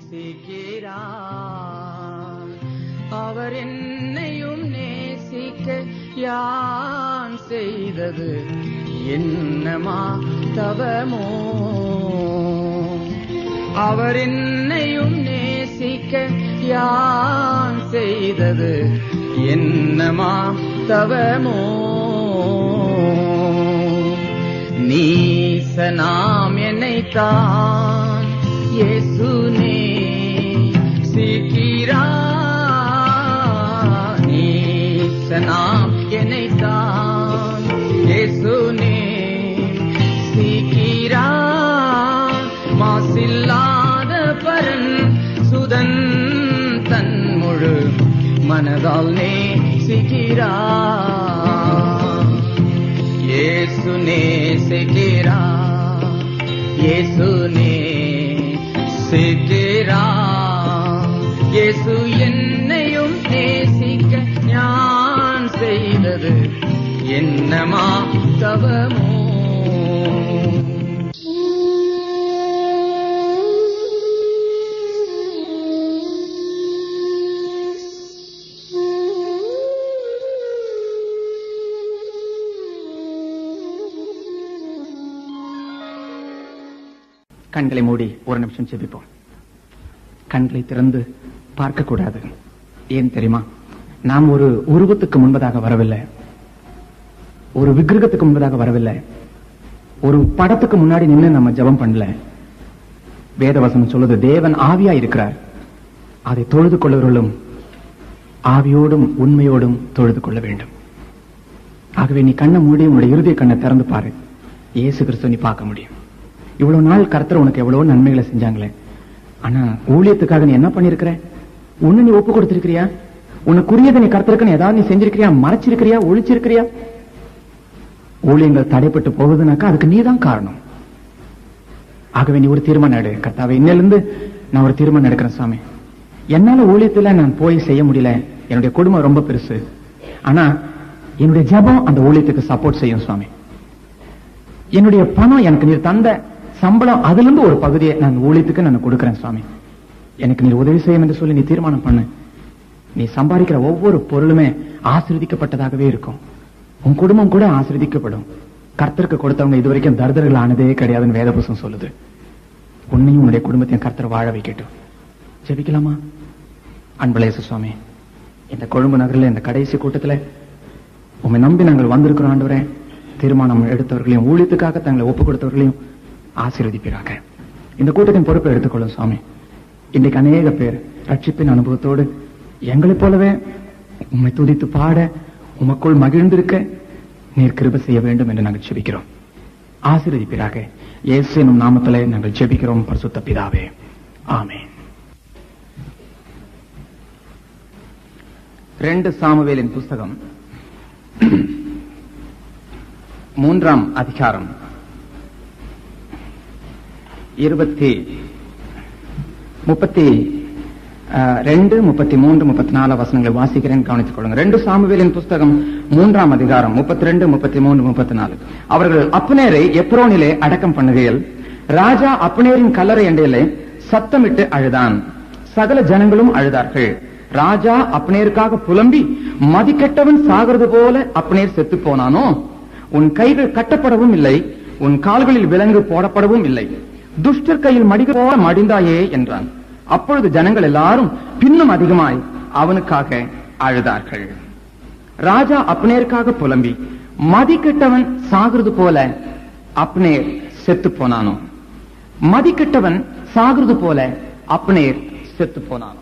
நேசிக்கிறார் அவர் என்னையும் நேசிக்க யான் செய்தது என்னமா தவமோ அவர் என்னையும் நேசிக்க யான் செய்தது என்னமா தவமோ நீசனாம் என்னைத்தான் இயேசு நேசிக்கிறா நீசனாம் என்னைத்தான் இயேசு நேசிக்கிறா மாசில்லாத பரன் சுதன் தன் முழு மனதால் நேசிக்கிறா இயேசு நேசிக்கிறா இயேசு நேசிக்கிறா இயேசு என்னையும் நேசிக்க ஞான் செய்தது என்னமா தவமோ கண்களை மூடி ஒரு நிமிஷம் செபிப்போம் கண்களை திறந்து பார்க்க கூடாது ஏன் தெரியுமா நாம் ஒரு உருவத்துக்கு முன்பதாக வரவில்லை ஒரு விக்கிரகத்துக்கு முன்பதாக வரவில்லை ஒரு படத்துக்கு முன்னாடி நின்று நம்ம ஜெபம் பண்ணல வேதவசனம் சொல்லுது தேவன் ஆவியா இருக்கிறார் அதை தொழுது கொள்ளுவர்களும் ஆவியோடும் உண்மையோடும் தொழுது கொள்ள வேண்டும் ஆகவே நீ கண்ணை மூடி உன்னுடைய இறுதிய கண்ணை திறந்து பாரு இயேசு கிறிஸ்துவ நீ பார்க்க முடியும் இவ்வளவு நாள் கர்த்தர் உனக்கு எவ்வளவு நன்மைகளை செஞ்சாங்களே ஆனா ஊழியத்துக்காக நீ என்ன பண்ணிருக்கிற ஒண்ணு நீ ஒப்பு கொடுத்திருக்கிறியா உனக்குரியதை நீ கர்த்தருக்கு ஏதாவது நீ செஞ்சிருக்கிறியா மறைச்சிருக்கிறியா ஒழிச்சிருக்கிறியா ஊழியங்கள் தடைப்பட்டு போகுதுனாக்கா அதுக்கு நீதான் காரணம் ஆகவே நீ ஒரு தீர்மானம் எடு கர்த்தாவே இன்னிலிருந்து நான் ஒரு தீர்மானம் எடுக்கிறேன் சாமி என்னால ஊழியத்துல நான் போய் செய்ய முடியல என்னுடைய குடும்பம் ரொம்ப பெருசு ஆனா என்னுடைய ஜெபம் அந்த ஊழியத்துக்கு சப்போர்ட் செய்யும் சுவாமி என்னுடைய பணம் எனக்கு நீர் தந்த சம்பளம் அதுல இருந்து ஒரு பகுதியை நான் ஊழியத்துக்கு நான் கொடுக்கிறேன் சுவாமி எனக்கு நீர் உதவி செய்யும் என்று சொல்லி நீ தீர்மானம் பண்ணு நீ சம்பாதிக்கிற ஒவ்வொரு பொருளுமே ஆசிர்வதிக்கப்பட்டதாகவே இருக்கும் உன் குடும்பம் கூட ஆசிர்வதிக்கப்படும் கர்த்தருக்கு கொடுத்தவங்க இதுவரைக்கும் தரிதர்கள் ஆனதே கிடையாதுன்னு வேதபுசம் சொல்லுது உன்னையும் உன்னுடைய குடும்பத்தையும் கர்த்தர் வாழ வைக்கட்டும் ஜெபிக்கலாமா அன்பளேசு சுவாமி இந்த கொழும்பு நகரில் இந்த கடைசி கூட்டத்துல உம்மை நம்பி நாங்கள் வந்திருக்கிறோம் ஆண்டவரே தீர்மானம் எடுத்தவர்களையும் ஊழியத்துக்காக தங்களை ஒப்புக் கொடுத்தவர்களையும் ஆசீர்வதிப்பீராக இந்த கூட்டத்தின் பொறுப்பை எடுத்துக்கொள்ளும் சுவாமி இன்றைக்கு அநேக பேர் ரட்சிப்பின் அனுபவத்தோடு எங்களைப் போலவே உம்மை துதித்து பாட உமக்குள் மகிழ்ந்திருக்க நீர் கிருபை செய்ய வேண்டும் என்று நாங்கள் ஜெபிக்கிறோம் ஆசீர்வதிப்பீராக இயேசு எனும் நாமத்திலே நாங்கள் ஜெபிக்கிறோம் பரிசுத்த பிதாவே ஆமென் ரெண்டு சாமுவேலின் புஸ்தகம் மூன்றாம் அதிகாரம் இருபத்தி முப்பத்தி அஹ், ரெண்டு முப்பத்தி மூன்று முப்பத்தி நாலு வசனங்களை வாசிக்கிறேன் கவனித்துக் கொள்ளுங்க ரெண்டு சாமுவேலின் புஸ்தகம் மூன்றாம் அதிகாரம் முப்பத்தி ரெண்டு முப்பத்தி மூன்று முப்பத்தி நாலு அவர்கள் அப்னேரை எப்ரோனிலே அடக்கம் பண்ணுகையில் ராஜா அப்னேரின் கல்லறை எண்டையிலே சத்தமிட்டு அழுதான் சகல ஜனங்களும் அழுதார்கள் ராஜா அப்னேருக்காக புலம்பி மதிக்கெட்டவன் சாகிறது போல அப்னேர் செத்து போனானோ உன் கைகள் கட்டப்படவும் இல்லை உன் கால்களில் விலங்கு போடப்படவும் இல்லை துஷ்டர் கையில் மடிக போல மடிந்தாயே என்றான் அப்பொழுது ஜனங்கள் எல்லாரும் பின்னும் அதிகமாய் அவனுக்காக அழுதார்கள் ராஜா அப்னேருக்காக புலம்பி மதிக்கெட்டவன் சாகிறது போல அப்னேர் செத்து போனானோ மதிக்கெட்டவன் சாகிறது போல அப்னேர் செத்து போனானோ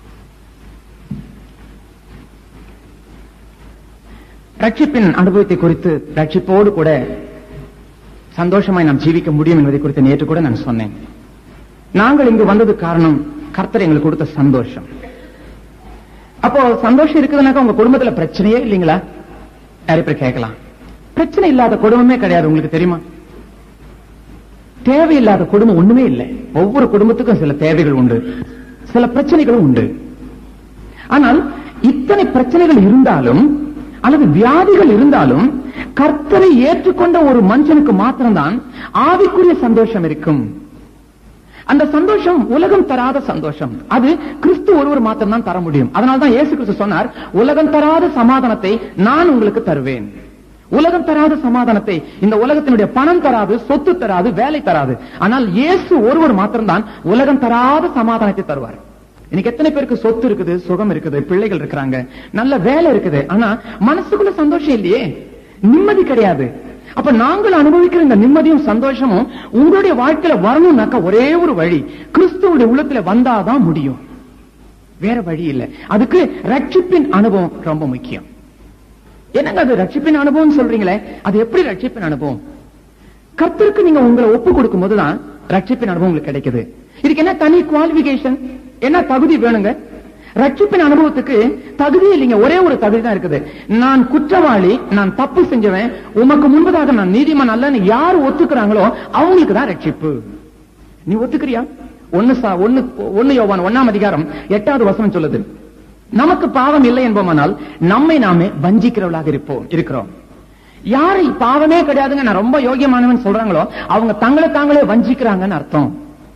ரட்சிப்பின் அனுபவத்தை குறித்து ரட்சிப்போடு கூட சந்தோஷமாய் நாம் ஜீவிக்க முடியும் என்பதை குறித்து நேற்று கூட நான் சொன்னேன் நாங்கள் இங்கு வந்தது காரணம் கர்த்தர் எங்களுக்கு கொடுத்த சந்தோஷம் அப்போ சந்தோஷம் இருக்குதுனாக்கா உங்க குடும்பத்துல பிரச்சனையே இல்லைங்களா நிறைய பேர் கேட்கலாம் பிரச்சனை இல்லாத குடும்பமே கிடையாது உங்களுக்கு தெரியுமா தேவையில்லாத குடும்பம் ஒண்ணுமே இல்லை ஒவ்வொரு குடும்பத்துக்கும் சில தேவைகள் உண்டு சில பிரச்சனைகளும் உண்டு ஆனால் இத்தனை பிரச்சனைகள் இருந்தாலும் அல்லது வியாதிகள் இருந்தாலும் கர்த்தரை ஏற்றுக்கொண்ட ஒரு மனுஷனுக்கு மாத்திரம்தான் ஆவிக்குரிய சந்தோஷம் இருக்கும் அந்த சந்தோஷம் உலகம் தராத சந்தோஷம் அது கிறிஸ்து ஒருவர் மாத்திரம் தான் தர முடியும் அதனால்தான் இயேசு கிறிஸ்து சொன்னார் உலகம் தராத சமாதானத்தை நான் உங்களுக்கு தருவேன் உலகம் தராத சமாதானத்தை இந்த உலகத்தினுடைய பணம் தராது சொத்து தராது வேலை தராது ஆனால் இயேசு ஒருவர் மாத்திரம்தான் உலகம் தராத சமாதானத்தை தருவார் இன்னைக்கு எத்தனை பேருக்கு சொத்து இருக்குது சுகம் இருக்குது பிள்ளைகள் இருக்கிறாங்க நல்ல வேலை இருக்குது ஆனா மனசுக்குள்ள சந்தோஷம் இல்லையே நிம்மதி கிடையாது அப்ப நாங்கள் அனுபவிக்கிற இந்த நிம்மதியும் சந்தோஷமும் உங்களுடைய வாழ்க்கையில வரணும்னாக்க ஒரே ஒரு வழி கிறிஸ்துவுடைய உள்ளத்துல வந்தாதான் முடியும் வேற வழி இல்ல அதுக்கு ரட்சிப்பின் அனுபவம் ரொம்ப முக்கியம் என்னங்க அது ரட்சிப்பின் அனுபவம் சொல்றீங்களே அது எப்படி ரட்சிப்பின் அனுபவம் கர்த்தருக்கு நீங்க உங்களை ஒப்பு கொடுக்கும் போதுதான் ரட்சிப்பின் அனுபவம் உங்களுக்கு கிடைக்குது இதுக்கு என்ன தனி குவாலிபிகேஷன் என்ன தகுதி வேணுங்க ரட்சிப்பின் அனுபவத்துக்கு தகுதி இல்லைங்க ஒரே ஒரு தகுதி தான் இருக்குது நான் குற்றவாளி நான் தப்பு செஞ்சவன் உமக்கு முன்பதாக நான் நீதிமான் அல்லன்னு யார் ஒத்துக்கிறாங்களோ அவங்களுக்கு தான் ரட்சிப்பு நீ ஒத்துக்கிறியா ஒன்னு சா- ஒன்னு ஒன்னு யோவான் ஒன்னாம் அதிகாரம் எட்டாவது வசனம் சொல்லுது நமக்கு பாவம் இல்லை என்போமானால் நம்மை நாமே வஞ்சிக்கிறவர்களாக இருப்போம் இருக்கிறோம் யாரை பாவமே கிடையாதுங்க நான் ரொம்ப யோகியமானவன் சொல்றாங்களோ அவங்க தங்களை தாங்களே வஞ்சிக்கிறாங்கன்னு அர்த்தம்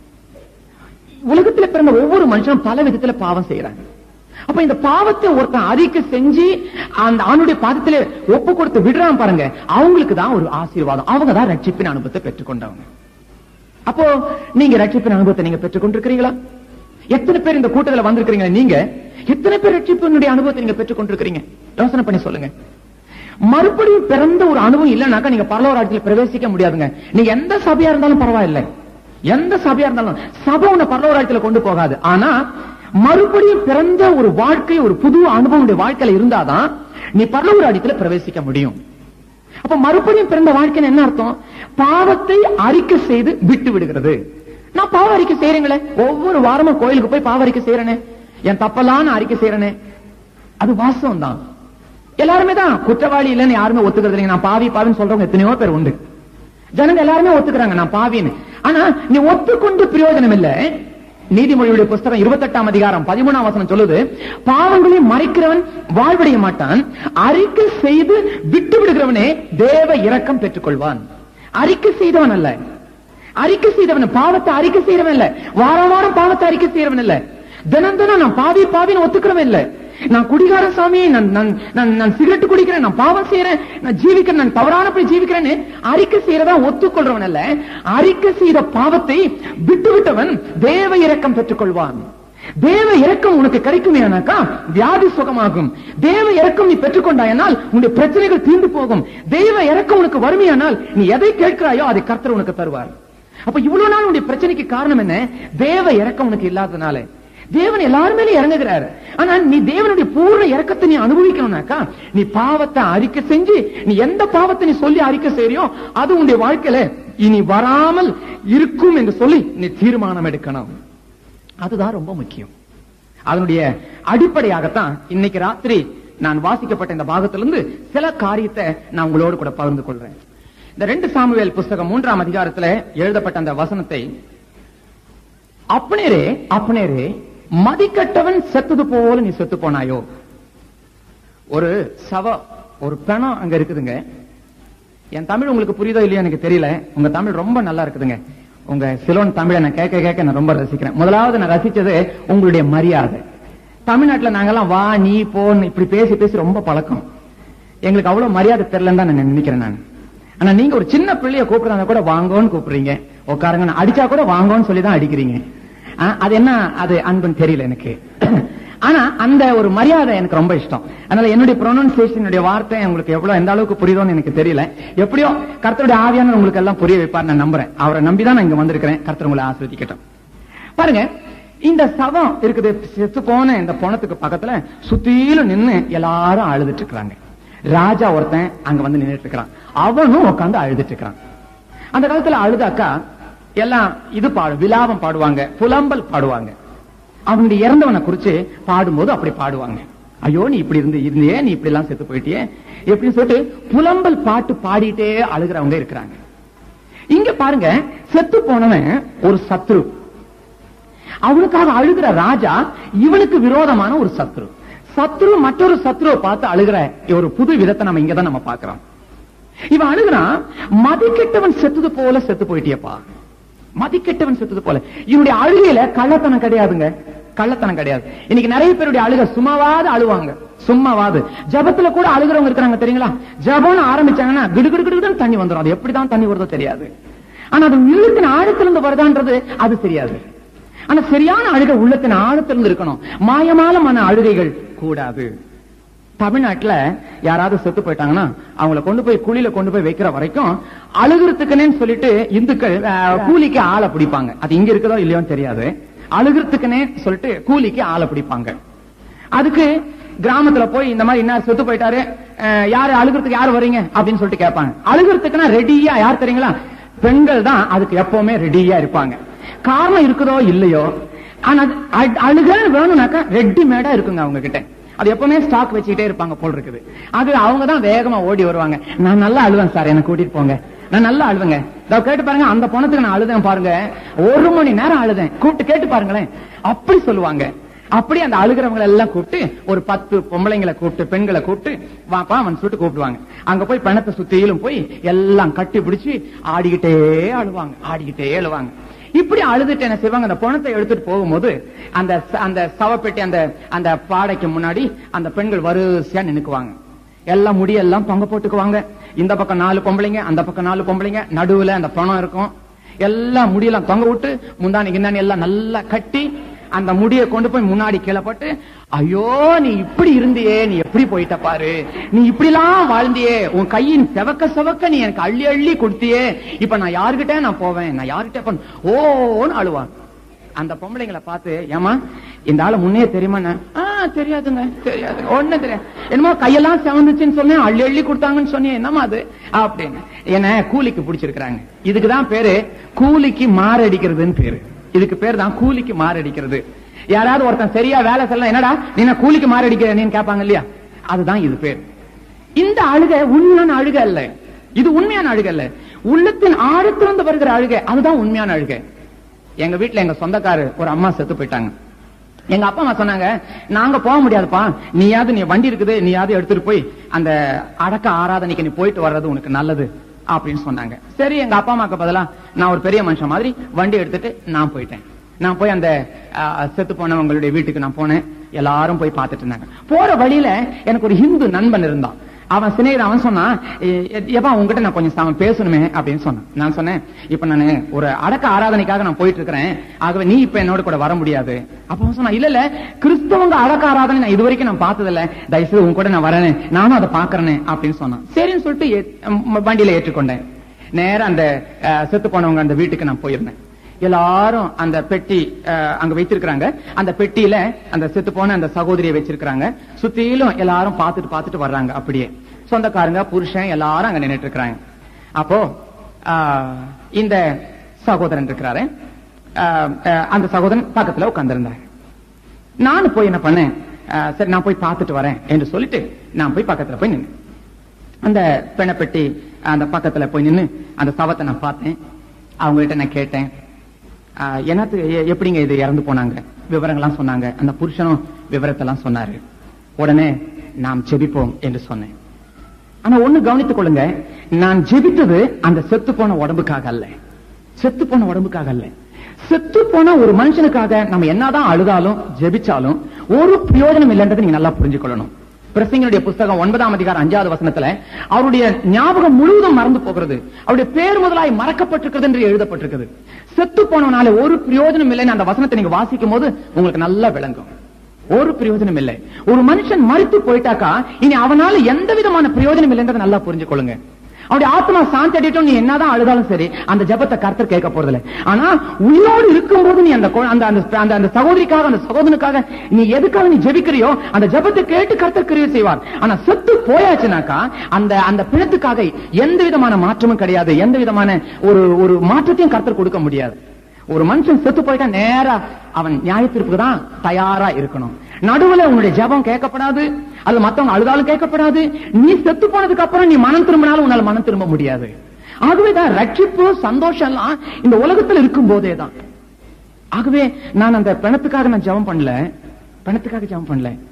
உலகத்துல பிறந்த ஒவ்வொரு மனுஷனும் பல விதத்துல பாவம் செய்யறாங்க அப்ப இந்த பாவத்தை ஒருத்தன் அறிக்கை செஞ்சு அந்த ஆணுடைய பாதத்திலே ஒப்பு கொடுத்து விடுறான் பாருங்க அவங்களுக்கு தான் ஒரு ஆசீர்வாதம் அவங்க தான் ரட்சிப்பின் அனுபவத்தை பெற்றுக்கொண்டவங்க அப்போ நீங்க ரட்சிப்பின் அனுபவத்தை நீங்க பெற்றுக் கொண்டிருக்கிறீங்களா எத்தனை பேர் இந்த கூட்டத்துல வந்திருக்கிறீங்க நீங்க எத்தனை பேர் ரட்சிப்பினுடைய அனுபவத்தை நீங்க பெற்றுக் கொண்டிருக்கிறீங்க யோசனை பண்ணி சொல்லுங்க மறுபடியும் பிறந்த ஒரு அனுபவம் இல்லைனாக்கா நீங்க பரலோராட்சியில் பிரவேசிக்க முடியாதுங்க நீங்க எந்த சபையா இருந்தாலும் பரவாயில்லை எந்த சபையா இருந்தாலும் சபை உன்னை பரலோராட்சியில கொண்டு போகாது ஆனா மறுபடியும் பிறந்த ஒரு வாழ்க்கை ஒரு புது அனுபவம் உன்னுடைய வாழ்க்கையில இருந்தாதான் நீ பரலோராட்சியில பிரவேசிக்க முடியும் அப்ப மறுபடியும் பிறந்த வாழ்க்கைன்னு என்ன அர்த்தம் பாவத்தை அறிக்கை செய்து விட்டு விடுகிறது நான் பாவ அறிக்கை செய்யறேங்களே ஒவ்வொரு வாரமும் கோயிலுக்கு போய் பாவ அறிக்கை செய்யறேனே என் தப்பெல்லாம் நான் அறிக்கை செய்யறேனே அது வாஸ்தவம் தான் எல்லாருமே தான் குற்றவாளி இல்லைன்னு யாருமே ஒத்துக்கிறது இல்லைங்க நான் பாவி பாவின்னு சொல்றவங்க எத்தனையோ பேர் உண்டு ஜனங்க எல்லாருமே ஒத்துக்கிறாங்க நான் பாவின்னு ஆனா நீ ஒத்துக்கொண்டு பிரயோஜனம் இல்ல நீதிமொழியுடைய புஸ்தகம் இருபத்தெட்டாம் அதிகாரம் பதிமூணாம் வசனம் சொல்லுது பாவங்களை மறைக்கிறவன் வாழ்வடைய மாட்டான் அறிக்கை செய்து விட்டு விடுகிறவனே தேவ இரக்கம் பெற்றுக்கொள்வான் அறிக்கை செய்தவன் அல்ல அறிக்கை செய்தவன் பாவத்தை அறிக்கை செய்யறவன் இல்ல வாரம் வாரம் பாவத்தை அறிக்கை செய்யறவன் இல்ல தினம் தினம் நான் பாவி பாவின்னு ஒத்துக்கிறவன் இல்ல நான் குடிகார சாமி நான் நான் நான் நான் சிகரெட் குடிக்கிறேன் நான் பாவம் செய்யறேன் நான் ஜீவிக்கிறேன் நான் தவறானபடி ஜீவிக்கிறேன்னு அறிக்கை செய்யறதா ஒத்துக்கொள்றவன் அல்ல அறிக்கை செய்த பாவத்தை விட்டு விட்டவன் தேவ இரக்கம் பெற்றுக்கொள்வான் தேவ இரக்கம் உனக்கு கிடைக்குமேனாக்கா வியாதி சுகமாகும் தேவ இரக்கம் நீ பெற்றுக்கொண்டாயனால் உன்னுடைய பிரச்சனைகள் தீர்ந்து போகும் தெய்வ இரக்கம் உனக்கு வறுமையானால் நீ எதை கேட்கிறாயோ அதை கர்த்தர் உனக்கு தருவார் அப்ப இவ்வளவு நாள் உன்னுடைய பிரச்சனைக்கு காரணம் என்ன தேவ இரக்கம் உனக்கு இல்லாதனால தேவன் எல்லாரும் மேலே இறங்குகிறார் ஆனா நீ தேவனுடைய பூர்ண இறக்கத்தை நீ அனுபவிக்கணும்னாக்கா நீ பாவத்தை அறிக்கை செஞ்சு நீ எந்த பாவத்தை நீ சொல்லி அறிக்கை செய்யறியோ அது உன்னுடைய வாழ்க்கையில இனி வராமல் இருக்கும் என்று சொல்லி நீ தீர்மானம் எடுக்கணும் அதுதான் ரொம்ப முக்கியம் அதனுடைய அடிப்படையாகத்தான் இன்னைக்கு ராத்திரி நான் வாசிக்கப்பட்ட இந்த பாகத்திலிருந்து சில காரியத்தை நான் உங்களோடு கூட பகிர்ந்து கொள்றேன் இந்த ரெண்டு சாமுவேல் புஸ்தகம் மூன்றாம் அதிகாரத்துல எழுதப்பட்ட அந்த வசனத்தை அப்பனேரே அப்பனேரே மதிக்கட்டவன் செத்தது போல நீ செத்து போனாயோ ஒரு சவ ஒரு பிணம் அங்க இருக்குதுங்க என் தமிழ் உங்களுக்கு புரியுதோ இல்லையோ எனக்கு தெரியல உங்க தமிழ் ரொம்ப நல்லா இருக்குதுங்க உங்க சிலோன் தமிழை நான் கேட்க கேட்க நான் ரொம்ப ரசிக்கிறேன் முதலாவது நான் ரசிச்சது உங்களுடைய மரியாதை தமிழ்நாட்டுல நாங்கெல்லாம் வா நீ போன்னு இப்படி பேசி பேசி ரொம்ப பழக்கம் எங்களுக்கு அவ்வளவு மரியாதை தெரியலன்னு தான் நான் நினைக்கிறேன் நான் ஆனா நீங்க ஒரு சின்ன பிள்ளைய கூப்பிடுறதா கூட வாங்கோன்னு கூப்பிடுறீங்க உட்காருங்க நான் அடிச்சா கூட வாங்கோன்னு சொல்லி தான் அடிக்கிறீங்க ஆ, அது என்ன அது அன்புன்னு தெரியல எனக்கு ஆனா அந்த ஒரு மரியாதை எனக்கு ரொம்ப இஷ்டம் அதனால என்னுடைய ப்ரொனன்சியேஷனுடைய வார்த்தை உங்களுக்கு எவ்வளவு எந்த அளவுக்கு புரியுதோன்னு எனக்கு தெரியல எப்படியோ கர்த்தருடைய ஆவியான உங்களுக்கு எல்லாம் புரிய வைப்பார் நான் நம்புறேன் அவரை நம்பிதான் நான் இங்க வந்திருக்கிறேன் கர்த்தர் உங்களை ஆஸ்வதிக்கட்டும் பாருங்க இந்த சவம் இருக்குது செத்து போன இந்த பணத்துக்கு பக்கத்துல சுத்திலும் நின்னு எல்லாரும் அழுதுட்டு இருக்கிறாங்க ராஜா ஒருத்தன் அங்க வந்து நின்னுட்டு இருக்கிறான் அவனும் உட்கார்ந்து அழுதுட்டு இருக்கிறான் அந்த காலத்துல அழுதாக்கா எல்லாம் இது பாடு விலாபம் பாடுவாங்க புலம்பல் பாடுவாங்க அவனுடைய இறந்தவனை குறிச்சு பாடும்போது அப்படி பாடுவாங்க ஐயோ நீ இப்படி இருந்து இருந்தியே நீ இப்படி எல்லாம் செத்து போயிட்டியே எப்படின்னு சொல்லிட்டு புலம்பல் பாட்டு பாடிட்டே அழுகிறவங்க இருக்கிறாங்க இங்க பாருங்க செத்து போனவன் ஒரு சத்ரு அவனுக்காக அழுகிற ராஜா இவனுக்கு விரோதமான ஒரு சத்ரு சத்ரு மற்றொரு சத்ருவை பார்த்து அழுகிற ஒரு புது விதத்தை நம்ம இங்கதான் நம்ம பார்க்கிறோம் இவன் அழுகுறான் மதிக்கெட்டவன் செத்தது போல செத்து போயிட்டியப்பா மதிக்கெட்டவன் செத்தது போல இவனுடைய அழுகையில கள்ளத்தனம் கிடையாதுங்க கள்ளத்தனம் கிடையாது இன்னைக்கு நிறைய பேருடைய அழுக சும்மாவாது அழுவாங்க சும்மாவாது ஜபத்துல கூட அழுகிறவங்க இருக்கிறாங்க தெரியுங்களா ஜபம்னு ஆரம்பிச்சாங்கன்னா கிடுகிடு கிடுகிடுன்னு தண்ணி வந்துடும் அது எப்படிதான் தண்ணி வருதோ தெரியாது ஆனா அது உள்ளத்தின் ஆழத்திலிருந்து வருதான்றது அது தெரியாது ஆனா சரியான அழுகை உள்ளத்தின் ஆழத்திலிருந்து இருக்கணும் மாயமாலமான அழுகைகள் கூடாது தமிழ்நாட்டுல யாராவது செத்து போயிட்டாங்கன்னா அவங்கள கொண்டு போய் குழியில கொண்டு போய் வைக்கிற வரைக்கும் அழுகிறதுக்குன்னு சொல்லிட்டு இந்துக்கள் அஹ், கூலிக்கு ஆளை பிடிப்பாங்க அது இங்க இருக்குதோ இல்லையோன்னு தெரியாது அழுகிறதுக்குன்னே சொல்லிட்டு கூலிக்கு ஆளை பிடிப்பாங்க அதுக்கு கிராமத்துல போய் இந்த மாதிரி என்ன செத்து போயிட்டாரு அஹ், யாரு அழுகிறதுக்கு யாரு வரீங்க அப்படின்னு சொல்லிட்டு கேட்பாங்க அழுகிறதுக்குன்னா ரெடியா யார் தெரியுங்களா பெண்கள் தான் அதுக்கு எப்பவுமே ரெடியா இருப்பாங்க காரணம் இருக்குதோ இல்லையோ ஆனா அது அழு- அழுகன்னு வேணும்னாக்கா ரெடிமேடா இருக்குங்க அவங்க கிட்ட அது எப்பவுமே ஸ்டாக் வச்சுக்கிட்டே இருப்பாங்க போல் இருக்குது அது அவங்க தான் வேகமா ஓடி வருவாங்க நான் நல்லா அழுவேன் சார் என்ன கூட்டிட்டு போங்க நான் நல்லா அழுவேங்க இதோ கேட்டு பாருங்க அந்த பணத்துக்கு நான் அழுதேன் பாருங்க ஒரு மணி நேரம் அழுதேன் கூப்பிட்டு கேட்டு பாருங்களேன் அப்படி சொல்லுவாங்க அப்படி அந்த அழுகிறவங்களை எல்லாம் கூப்பிட்டு ஒரு பத்து பொம்பளைங்களை கூப்பிட்டு பெண்களை கூப்பிட்டு வாப்பா அவன் சொல்லிட்டு கூப்பிடுவாங்க அங்க போய் பணத்தை சுத்தியிலும் போய் எல்லாம் கட்டி பிடிச்சு ஆடிக்கிட்டே அழுவாங்க ஆடிக்கிட்டே அழுவாங்க இப்படி அழுதுட்டு என்ன செய்வாங்க அந்த பணத்தை எடுத்துட்டு போகும்போது அந்த ச- அந்த சவப்பெட்டி அந்த அந்த பாடைக்கு முன்னாடி அந்த பெண்கள் வரிசையா நின்னுக்குவாங்க எல்லாம் முடியெல்லாம் தொங்க போட்டுக்குவாங்க இந்த பக்கம் நாலு பொம்பளைங்க அந்த பக்கம் நாலு பொம்பளைங்க நடுவுல அந்த பணம் இருக்கும் எல்லாம் முடியெல்லாம் தொங்க விட்டு முந்தானி கிந்தானி எல்லாம் நல்லா கட்டி அந்த முடியை கொண்டு போய் முன்னாடி கீழே போட்டு ஐயோ நீ இப்படி இருந்தியே நீ எப்படி போயிட்ட பாரு நீ இப்படிலாம் வாழ்ந்தியே உன் கையின் செவக்க செவக்க நீ எனக்கு அள்ளி அள்ளி கொடுத்தியே இப்ப நான் யாருகிட்ட நான் போவேன் நான் யாருகிட்ட போன் ஓன்னு அழுவான் அந்த பொம்பளைங்களை பார்த்து ஏமா இந்த ஆளு முன்னே தெரியுமா ஆ தெரியாதுங்க தெரியாதுங்க ஒண்ணு தெரியாது என்னமோ கையெல்லாம் செவந்துச்சுன்னு சொன்னேன் அள்ளி அள்ளி கொடுத்தாங்கன்னு சொன்னேன் என்னமா அது அப்படின்னு என்ன கூலிக்கு பிடிச்சிருக்கிறாங்க இதுக்குதான் பேரு கூலிக்கு மாரடிக்கிறதுன்னு பேரு இதுக்கு பேர் தான் கூலிக்கு மாரடிக்கிறது யாராவது ஒருத்தன் சரியா வேலை செய்யலாம் என்னடா நீ என்ன கூலிக்கு மாரடிக்கிற நீன்னு கேட்பாங்க இல்லையா அதுதான் இது பேர் இந்த அழுகை உண்மையான அழுகை அல்ல இது உண்மையான அழுகை அல்ல உள்ளத்தின் ஆழத்திலிருந்து வருகிற அழுகை அதுதான் உண்மையான அழுகை எங்க வீட்டுல எங்க சொந்தக்காரு ஒரு அம்மா செத்து போயிட்டாங்க எங்க அப்பா அம்மா சொன்னாங்க நாங்க போக முடியாதுப்பா நீயாவது நீ வண்டி இருக்குது நீயாவது எடுத்துட்டு போய் அந்த அடக்க ஆராதனைக்கு நீ போயிட்டு வர்றது உனக்கு நல்லது அப்படின்னு சொன்னாங்க சரி எங்க அப்பா அம்மாக்கு பதிலா நான் ஒரு பெரிய மனுஷன் மாதிரி வண்டி எடுத்துட்டு நான் போயிட்டேன் நான் போய் அந்த அஹ், செத்து போனவங்களுடைய வீட்டுக்கு நான் போனேன் எல்லாரும் போய் பார்த்துட்டு இருந்தாங்க போற வழியில எனக்கு ஒரு ஹிந்து நண்பன் இருந்தான் அவன் சிநேகிதன் அவன் சொன்னான் "எ- எ- எப்பா உங்ககிட்ட நான் கொஞ்சம் சம- பேசணுமே அப்படின்னு சொன்னான் நான் சொன்னேன் இப்ப நானு ஒரு அடக்க ஆராதனைக்காக நான் போயிட்டு இருக்கிறேன் ஆகவே நீ இப்ப என்னோட கூட வர முடியாது அப்ப அவன் சொன்னான் இல்ல இல்ல கிறிஸ்தவங்க அடக்க ஆராதனை நான் இது வரைக்கும் நான் பார்த்தது இல்ல தயவுசெய்து உங்க கூட நான் வரேன் நானும் அதை பாக்குறேனே அப்படின்னு சொன்னான் சரின்னு சொல்லிட்டு ஏ- ம், வண்டியில ஏற்றுக்கொண்டேன் நேரா அந்த அஹ், செத்து போனவங்க அந்த வீட்டுக்கு நான் போயிருந்தேன் எல்லாரும் அந்த பெட்டி அஹ், அங்க வைத்திருக்கிறாங்க அந்த பெட்டியில அந்த செத்து போன அந்த சகோதரியை வச்சிருக்கிறாங்க சுத்திலும் எல்லாரும் பார்த்துட்டு பார்த்துட்டு வர்றாங்க அப்படியே சொந்தக்காரங்க புருஷன் எல்லாரும் அங்க நின்னுட்டு இருக்கிறாங்க அப்போ ஆஹ், இந்த சகோதரன் இருக்கிறாரு ஆஹ், ஆஹ், அந்த சகோதரன் பக்கத்துல உட்கார்ந்திருந்தார் நானும் போய் என்ன பண்ணேன் ஆஹ், சரி நான் போய் பார்த்துட்டு வரேன் என்று சொல்லிட்டு நான் போய் பக்கத்துல போய் நின்னேன் அந்த பெண்ணப்பெட்டி அந்த பக்கத்துல போய் நின்னு அந்த சவத்தை நான் பார்த்தேன் அவங்க கிட்ட நான் கேட்டேன் ஆஹ், என்னத்து எ- எப்படிங்க இது இறந்து போனாங்க விவரங்கள்லாம் சொன்னாங்க அந்த புருஷனும் விவரத்தெல்லாம் சொன்னாரு உடனே நாம் ஜெபிப்போம் என்று சொன்னேன் ஆனா ஒண்ணு கவனித்துக் கொள்ளுங்க நான் ஜெபித்தது அந்த செத்து போன உடம்புக்காக அல்ல செத்து போன உடம்புக்காக அல்ல செத்து போன ஒரு மனுஷனுக்காக நம்ம என்னதான் அழுதாலும் ஜெபிச்சாலும் ஒரு பிரயோஜனம் இல்லைன்றதை நீங்க நல்லா புரிஞ்சுக்கொள்ளணும் பிரசங்களுடைய புஸ்தகம் ஒன்பதாம் அதிகாரம் அஞ்சாவது வசனத்துல அவருடைய ஞாபகம் முழுவதும் மறந்து போகிறது அவருடைய பேர் முதலாய் மறக்கப்பட்டிருக்கிறது என்று எழுதப்பட்டிருக்கிறது செத்து போனவனால ஒரு பிரயோஜனம் இல்லைன்னு அந்த வசனத்தை நீங்க வாசிக்கும் போது உங்களுக்கு நல்லா விளங்கும் ஒரு பிரயோஜனம் இல்லை ஒரு மனுஷன் மறித்து போயிட்டாக்கா இனி அவனால எந்த விதமான பிரயோஜனம் இல்லைன்றதை நல்லா புரிஞ்சுக்கொள்ளுங்க அவருடைய ஆத்மா சாந்தி அடையட்டும் நீ என்னதான் அழுதாலும் சரி அந்த ஜெபத்தை கர்த்தர் கேட்க போறதில்லை ஆனா உயிரோடு இருக்கும்போது நீ அந்த கொ- அந்த அந்த- அந்த அந்த சகோதரிக்காக அந்த சகோதரனுக்காக நீ எதுக்காக நீ ஜெபிக்கிறியோ அந்த ஜெபத்தை கேட்டு கர்த்தர் கிரியை செய்வார் ஆனா செத்து போயாச்சுனாக்கா அந்த அந்த பிணத்துக்காக எந்த விதமான மாற்றமும் கிடையாது எந்த விதமான ஒரு ஒரு மாற்றத்தையும் கர்த்தர் கொடுக்க முடியாது ஒரு மனுஷன் செத்து போயிட்டா நேரா அவன் நியாயத்திற்கு தான் தயாரா இருக்கணும் நடுவுல உன்னுடைய ஜெபம் கேட்கப்படாது அது மத்தவங்க அழுதாலும் கேட்கப்படாது நீ செத்து போனதுக்கு அப்புறம் நீ மனம் திரும்பினாலும் உன்னால மனம் திரும்ப முடியாது ஆகவேதான் ரட்சிப்பு சந்தோஷம் எல்லாம் இந்த உலகத்துல இருக்கும் போதே தான் ஆகவே நான் அந்த பிணத்துக்காக நான் ஜெபம் பண்ணல பிணத்துக்காக ஜெபம் பண்ணல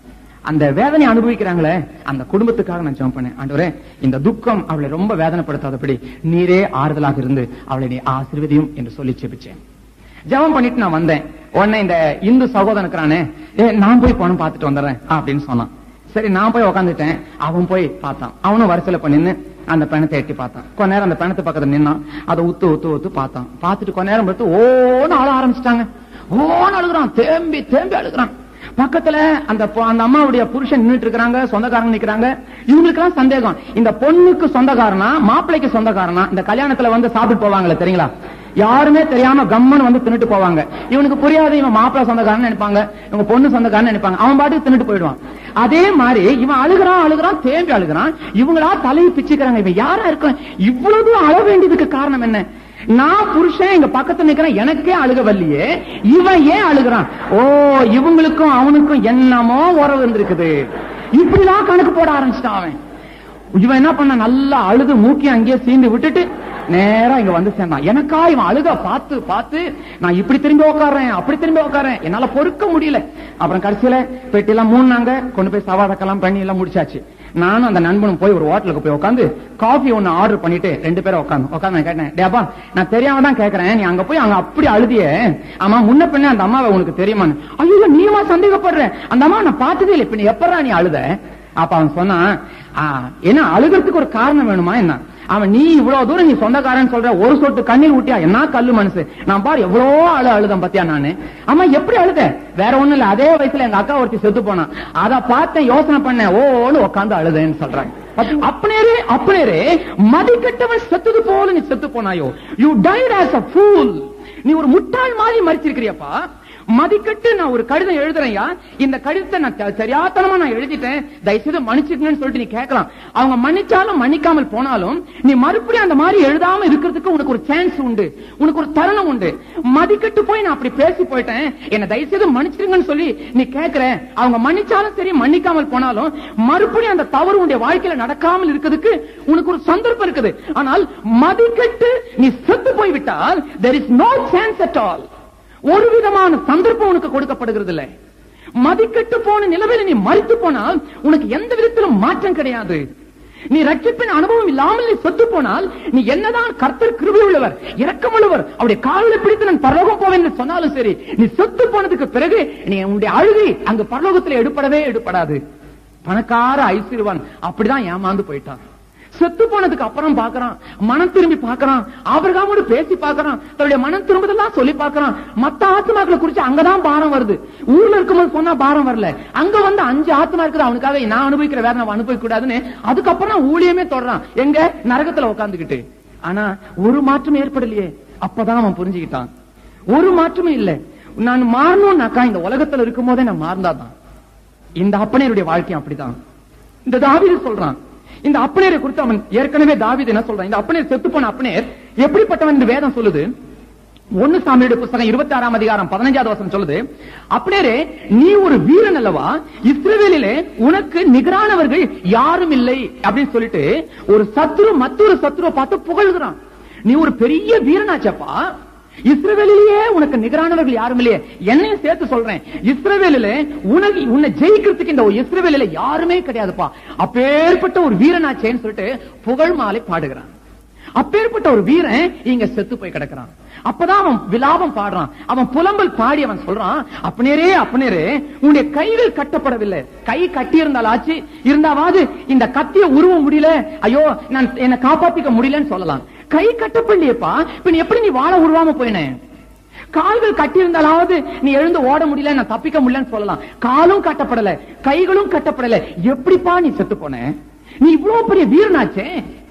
அந்த வேதனை அனுபவிக்கிறாங்களே அந்த குடும்பத்துக்காக நான் ஜெபம் பண்ணேன் ஆண்டவரே இந்த துக்கம் அவளை ரொம்ப வேதனைப்படுத்தாதபடி நீரே ஆறுதலாக இருந்து அவளை நீ ஆசீர்வதியும் என்று சொல்லி ஜெபிச்சேன் ஜெபம் பண்ணிட்டு நான் வந்தேன் உடனே இந்த இந்து சகோதரன் இருக்கிறானே ஏ நான் போய் பணம் பார்த்துட்டு வந்துடுறேன் அப்படின்னு சொன்னான் சரி நான் போய் உக்காந்துட்டேன் அவன் போய் பார்த்தான் அவனும் வரிசையில பண்ணின்னு அந்த பணத்தை எட்டி பார்த்தான் கொஞ்ச நேரம் அந்த பணத்தை பக்கத்துல நின்னான் அதை உத்து உத்து உத்து பார்த்தான் பார்த்துட்டு கொஞ்ச நேரம் பார்த்து ஓன்னு அழ ஆரம்பிச்சிட்டாங்க ஓன்னு அழுகுறான் தேம்பி தேம்பி அழுகுறான் பக்கத்துல அந்த பொ- அந்த அம்மாவுடைய புருஷன் நின்னுட்டு இருக்காங்க சொந்தக்காரங்க நிக்கிறாங்க இவங்களுக்கு எல்லாம் சந்தேகம் இந்த பொண்ணுக்கு சொந்தக்காரனா மாப்பிள்ளைக்கு சொந்தக்காரனா இந்த கல்யாணத்துல வந்து சாப்பிட்டு போவாங்களே தெரியுங்களா யாருமே தெரியாம கம்மன் வந்து தின்னுட்டு போவாங்க இவனுக்கு புரியாது இவன் மாப்பிள்ளை சொந்தக்காரன் நினைப்பாங்க இவங்க பொண்ணு சொந்தக்காரன் நினைப்பாங்க அவன் பாட்டுக்கு தின்னுட்டு போயிடுவான் அதே மாதிரி இவன் அழுகுறான் அழுகுறான் தேம்பி அழுகுறான் இவங்களா தலையை பிச்சுக்கிறாங்க இவன் யாரா இருக்கான் இவ்வளவு தூரம் அழ வேண்டியதுக்கு காரணம் என்ன நான் புருஷன் இங்க பக்கத்துல நிக்கிறேன் எனக்கே அழுக வரலையே இவன் ஏன் அழுகுறான் ஓ இவங்களுக்கும் அவனுக்கும் என்னமோ உறவு இருந்திருக்குது இப்படிலாம் கணக்கு போட ஆரம்பிச்சிட்டான் அவன் இவன் என்ன பண்ண நல்லா அழுது மூக்கி அங்கேயே சீண்டு விட்டுட்டு நேரா இங்க வந்து சேர்ந்தான் எனக்கா இவன் அழுக பார்த்து பார்த்து நான் இப்படி திரும்பி உட்கார்றேன் அப்படி திரும்பி உட்கார்றேன் என்னால பொறுக்க முடியல அப்புறம் கடைசியில பெட்டி எல்லாம் மூணாங்க கொண்டு போய் சவாதக்கெல்லாம் பண்ணி எல்லாம் முடிச்சாச்சு நானும் அந்த நண்பனும் போய் ஒரு ஹோட்டலுக்கு போய் உட்காந்து காஃபி ஒன்னு ஆர்டர் பண்ணிட்டு ரெண்டு பேரும் உட்காந்து உட்காந்து நான் கேட்டேன் டேப்பா நான் தெரியாம தான் கேக்குறேன் நீ அங்க போய் அங்க அப்படி அழுதியே ஆமா முன்ன பின்ன அந்த அம்மாவை உனக்கு தெரியுமான்னு ஐயோ நீமா சந்தேகப்படுற அந்த அம்மா நான் பார்த்ததே இல்லை இப்ப நீ எப்பறா நீ அழுத அப்ப அவன் சொன்னான் "ஆ, என்ன அழுகிறதுக்கு ஒரு காரணம் வேணுமா என்ன அவன் நீ இவ்வளவு தூரம் நீ சொந்தக்காரன் சொல்ற ஒரு சொட்டு கண்ணீர் ஊட்டியா என்ன கல்லு மனசு நான் பாரு எவ்வளவோ அழு அழுதம் பத்தியா நானு ஆமா எப்படி அழுத வேற ஒண்ணும் இல்ல அதே வயசுல எங்க அக்கா ஒருத்தி செத்து போனான் அத பார்த்தேன் யோசனை பண்ணேன் ஓன்னு உட்காந்து அழுதேன்னு சொல்றாங்க அப்பனேரே அப்பனேரே மதிக்கட்டவன் செத்தது போல நீ செத்து போனாயோ you died as a fool நீ ஒரு முட்டாள் மாதிரி மறிச்சிருக்கிறியப்பா மதிக்கட்டு நான் ஒரு கடிதம் எழுதுறேன்யா இந்த கடிதத்தை நான் த- தெரியாத்தனமா நான் எழுதிட்டேன் தயவுசெய்து மன்னிச்சுக்கணும்னு சொல்லிட்டு நீ கேட்கலாம் அவங்க மன்னிச்சாலும் மன்னிக்காமல் போனாலும் நீ மறுபடியும் அந்த மாதிரி எழுதாம இருக்கிறதுக்கு உனக்கு ஒரு சான்ஸ் உண்டு உனக்கு ஒரு தருணம் உண்டு மதிக்கட்டு போய் நான் அப்படி பேசி போயிட்டேன் என்ன தயவுசெய்து மன்னிச்சிருங்கன்னு சொல்லி நீ கேட்கிற அவங்க மன்னிச்சாலும் சரி மன்னிக்காமல் போனாலும் மறுபடியும் அந்த தவறு உன்னுடைய வாழ்க்கையில நடக்காமல் இருக்கிறதுக்கு உனக்கு ஒரு சந்தர்ப்பம் இருக்குது ஆனால் மதிக்கட்டு நீ செத்து போய்விட்டால் there is no chance at all ஒரு விதமான சந்தர்ப்பம் உனக்கு கொடுக்கப்படுகிறது இல்லை மதிக்கட்டு போன நிலவில் நீ மறித்து போனால் உனக்கு எந்த விதத்திலும் மாற்றம் கிடையாது நீ ரட்சிப்பின் அனுபவம் இல்லாமல் நீ செத்து போனால் நீ என்னதான் கர்த்தர் கிருபை உள்ளவர் இரக்கம் உள்ளவர் அவருடைய காலில் பிடித்து நான் பரலோகம் போவேன் என்று சொன்னாலும் சரி நீ செத்து போனதுக்கு பிறகு நீ உன்னுடைய அழுகை அங்கு பரலோகத்தில் எடுப்படவே எடுப்படாது பணக்கார ஐஸ்வர்யவான் அப்படிதான் ஏமாந்து போயிட்டான் செத்து போனதுக்கு அப்புறம் பாக்குறான் மனம் திரும்பி பாக்குறான் ஆபிரகாமோடு பேசி பாக்குறான் தன்னுடைய மனம் திரும்பதெல்லாம் சொல்லி பாக்குறான் மத்த ஆத்மாக்களை குறிச்சு அங்கதான் பாரம் வருது ஊர்ல இருக்கும்போது சொன்னா பாரம் வரல அங்க வந்து அஞ்சு ஆத்மா இருக்குது அவனுக்காக நான் அனுபவிக்கிற வேற நான் அனுபவிக்க கூடாதுன்னு அதுக்கப்புறம் ஊழியமே தொடறான் எங்க நரகத்துல உட்காந்துக்கிட்டு ஆனா ஒரு மாற்றம் ஏற்படலையே அப்பதான் அவன் புரிஞ்சுக்கிட்டான் ஒரு மாற்றமே இல்ல நான் மாறணும்னாக்கா இந்த உலகத்துல இருக்கும் போதே நான் மாறினாதான் இந்த அப்பனையருடைய வாழ்க்கை அப்படிதான் இந்த தாவீது சொல்றான் இந்த அப்பனேரை குறித்து அவன் ஏற்கனவே தாவீது என்ன சொல்றான் இந்த அப்பனேர் செத்து போன அப்பனேர் எப்படிப்பட்டவன் என்று வேதம் சொல்லுது ஒன்னு சாமியுடைய புஸ்தகம் இருபத்தி ஆறாம் அதிகாரம் பதினஞ்சாவது வசனம் சொல்லுது அப்படியே நீ ஒரு வீரன் அல்லவா இஸ்ரவேலிலே உனக்கு நிகரானவர்கள் யாரும் இல்லை அப்படின்னு சொல்லிட்டு ஒரு சத்ரு மற்றொரு சத்ருவை பார்த்து புகழ்கிறான் நீ ஒரு பெரிய வீரனாச்சப்பா இஸ்ரவேலிலேயே உனக்கு நிகரானவர்கள் யாரும் இல்லையே என்னையும் சேர்த்து சொல்றேன் இஸ்ரவேலிலே உனக்கு உன்னை ஜெயிக்கிறதுக்கு இந்த இஸ்ரவேலில யாருமே கிடையாதுப்பா அப்பேற்பட்ட ஒரு வீரனாச்சேன்னு சொல்லிட்டு புகழ் மாலை பாடுகிறான் அப்பேற்பட்ட ஒரு வீரன் இங்க செத்து போய் கிடக்குறான் அப்பதான் அவன் விலாபம் பாடுறான் அவன் புலம்பல் பாடி அவன் சொல்றான் அப்பனேரே அப்பனேரே உன்னுடைய கைகள் கட்டப்படவில்லை கை கட்டி இருந்தாலாச்சு இருந்தாவாது இந்த கத்திய உருவ முடியல ஐயோ நான் என்ன காப்பாத்திக்க முடியலன்னு சொல்லலாம் கை கட்டப்படலையேப்பா இப்ப நீ எப்படி நீ வாழ உருவாம போயினே கால்கள் கட்டியிருந்தாலாவது நீ எழுந்து ஓட முடியல நான் தப்பிக்க முடியலன்னு சொல்லலாம் காலும் கட்டப்படல கைகளும் கட்டப்படல எப்படிப்பா நீ செத்து போன நீ இவ்வளவு பெரிய வீரனாச்சே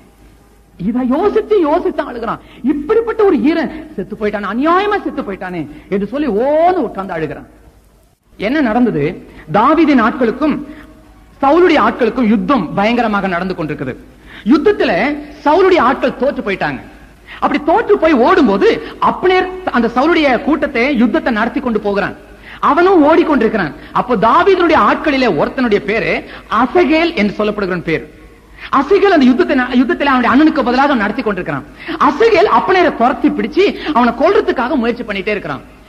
இத யோசித்து யோசித்து அழுகிறான் இப்படிப்பட்ட ஒரு ஈரன் செத்து போயிட்டானே அநியாயமா செத்து போயிட்டானே என்று சொல்லி ஓன்னு உட்கார்ந்து அழுகிறான் என்ன நடந்தது தாவீதின் ஆட்களுக்கும் சவுலுடைய ஆட்களுக்கும் யுத்தம் பயங்கரமாக நடந்து கொண்டிருக்குது யுத்தத்துல சவுலுடைய ஆட்கள் தோற்று போயிட்டாங்க அப்படி தோற்று போய் ஓடும்போது அப்னேர் அந்த சவுலுடைய கூட்டத்தை யுத்தத்தை நடத்தி கொண்டு போகிறான் அவனும் ஓடிக்கொண்டிருக்கிறான் அப்போ தாவீதனுடைய ஆட்களிலே ஒருத்தனுடைய பேரு அசகேல் என்று சொல்லப்படுகிற பேர் அசைகள் அந்த யுத்தத்தை ந- யுத்தத்தில் அவனுடைய அண்ணனுக்கு பதிலாக அவன் நடத்தி கொண்டிருக்கிறான் அசைகள் அப்பனேரை துரத்தி பிடிச்சு அவனை கொல்றதுக்காக முயற்சி பண்ணிட்டே இருக்கிறான்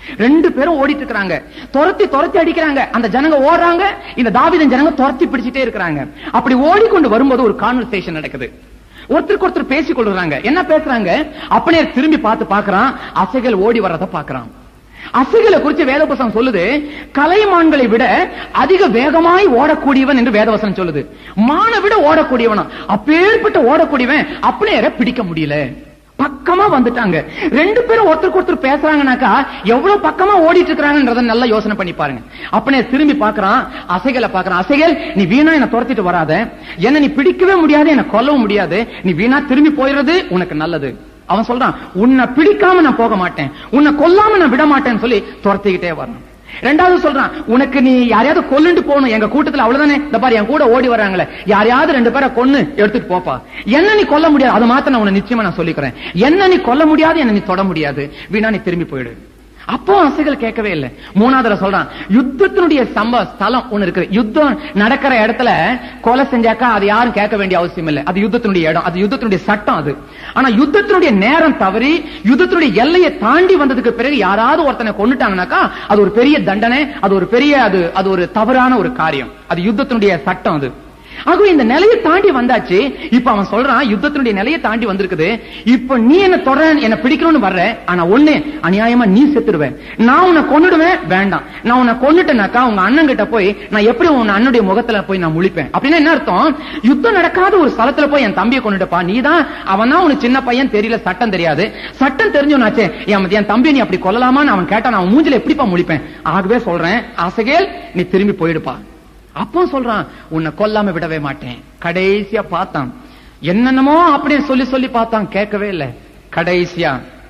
ரெண்டு பேரும் ஓடிட்டு இருக்காங்க துரத்தி துரத்தி அடிக்கிறாங்க அந்த ஜனங்க ஓடுறாங்க இந்த தாவீதின் ஜனங்க துரத்தி பிடிச்சிட்டே இருக்கிறாங்க அப்படி ஓடிக்கொண்டு வரும்போது ஒரு கான்வர்சேஷன் நடக்குது ஒருத்தருக்கு ஒருத்தர் பேசிக் கொள்றாங்க என்ன பேசுறாங்க அப்படியே திரும்பி பார்த்து பார்க்கறான் அசைகள் ஓடி வர்றத பார்க்கறான் அசைகளை குறித்து வேதவசனம் சொல்லுது கலைமான்களை விட அதிக வேகமாய் ஓடக்கூடியவன் என்று வேதவசனம் சொல்லுது மான விட ஓடக்கூடியவனா அப்பேற்பட்ட ஓடக்கூடியவன் அப்படியே பிடிக்க முடியல பக்கமா வந்துட்டாங்க ரெண்டு பேரும் ஒருத்தருக்கு ஒருத்தர் பேசுறாங்கனாக்கா எவ்வளவு பக்கமா ஓடிட்டு இருக்காங்கன்றத நல்லா யோசனை பண்ணி பாருங்க அப்பனே திரும்பி பார்க்கறான் அசைகளை பார்க்கறான் அசைகள் நீ வீணா என்ன துரத்திட்டு வராத என்ன நீ பிடிக்கவே முடியாது என்ன கொல்லவும் முடியாது நீ வீணா திரும்பி போயிடுறது உனக்கு நல்லது அவன் சொல்றான் உன்னை பிடிக்காம நான் போக மாட்டேன் உன்னை கொல்லாம நான் விட மாட்டேன்னு சொல்லி துரத்திக்கிட்டே வரணும் ரெண்டாவது சொல்றான் உனக்கு நீ யாரையாவது கொல்லுண்டு போகணும் எங்க கூட்டத்துல அவ்வளவுதானே இந்த பாரு என் கூட ஓடி வராங்களே யாரையாவது ரெண்டு பேரை கொன்னு எடுத்துட்டு போப்பா என்ன நீ கொல்ல முடியாது அதை மாத்த நான் உன்னை நிச்சயமா நான் சொல்லிக்கிறேன் என்ன நீ கொல்ல முடியாது என்ன நீ தொட முடியாது வீணா நீ திரும்பி போயிடு அப்போ அசைகள் கேட்கவே இல்லை மூணாவதுல சொல்றான் யுத்தத்தினுடைய சம்ப ஸ்தலம் ஒண்ணு இருக்கு யுத்தம் நடக்கிற இடத்துல கொலை செஞ்சாக்கா அது யாரும் கேட்க வேண்டிய அவசியம் இல்லை அது யுத்தத்தினுடைய இடம் அது யுத்தத்தினுடைய சட்டம் அது ஆனா யுத்தத்தினுடைய நேரம் தவறி யுத்தத்தினுடைய எல்லையை தாண்டி வந்ததுக்கு பிறகு யாராவது ஒருத்தனை கொண்டுட்டாங்கனாக்கா அது ஒரு பெரிய தண்டனை அது ஒரு பெரிய அது அது ஒரு தவறான ஒரு காரியம் அது யுத்தத்தினுடைய சட்டம் அது ஆகவே இந்த நிலையை தாண்டி வந்தாச்சு இப்ப அவன் சொல்றான் யுத்தத்தினுடைய நிலையை தாண்டி வந்திருக்குது இப்ப நீ என்ன தொடர என்ன பிடிக்கணும்னு வர்ற ஆனா ஒண்ணு அநியாயமா நீ செத்துடுவேன் நான் உன்னை கொன்னுடுவேன் வேண்டாம் நான் உன்னை கொன்னுட்டேனாக்கா உங்க அண்ணன் கிட்ட போய் நான் எப்படி உன் அண்ணனுடைய முகத்துல போய் நான் முழிப்பேன் அப்படின்னா என்ன அர்த்தம் யுத்தம் நடக்காத ஒரு ஸ்தலத்துல போய் என் தம்பியை கொண்டுட்டப்பா நீ தான் அவன் தான் உனக்கு சின்ன பையன் தெரியல சட்டம் தெரியாது சட்டம் தெரிஞ்சவனாச்சே என் என் தம்பியை நீ அப்படி கொல்லலாமான்னு அவன் கேட்டான் நான் மூஞ்சில எப்படிப்பா முழிப்பேன் ஆகவே சொல்றேன் ஆசைகேல் நீ திரும்பி போயிடுப்பா அப்போ சொல்றான் உன்னை கொல்லாம விடவே மாட்டேன் கடைசியா பார்த்தான் என்னென்னமோ அப்படியே சொல்லி சொல்லி பார்த்தான் கேட்கவே இல்லை கடைசியா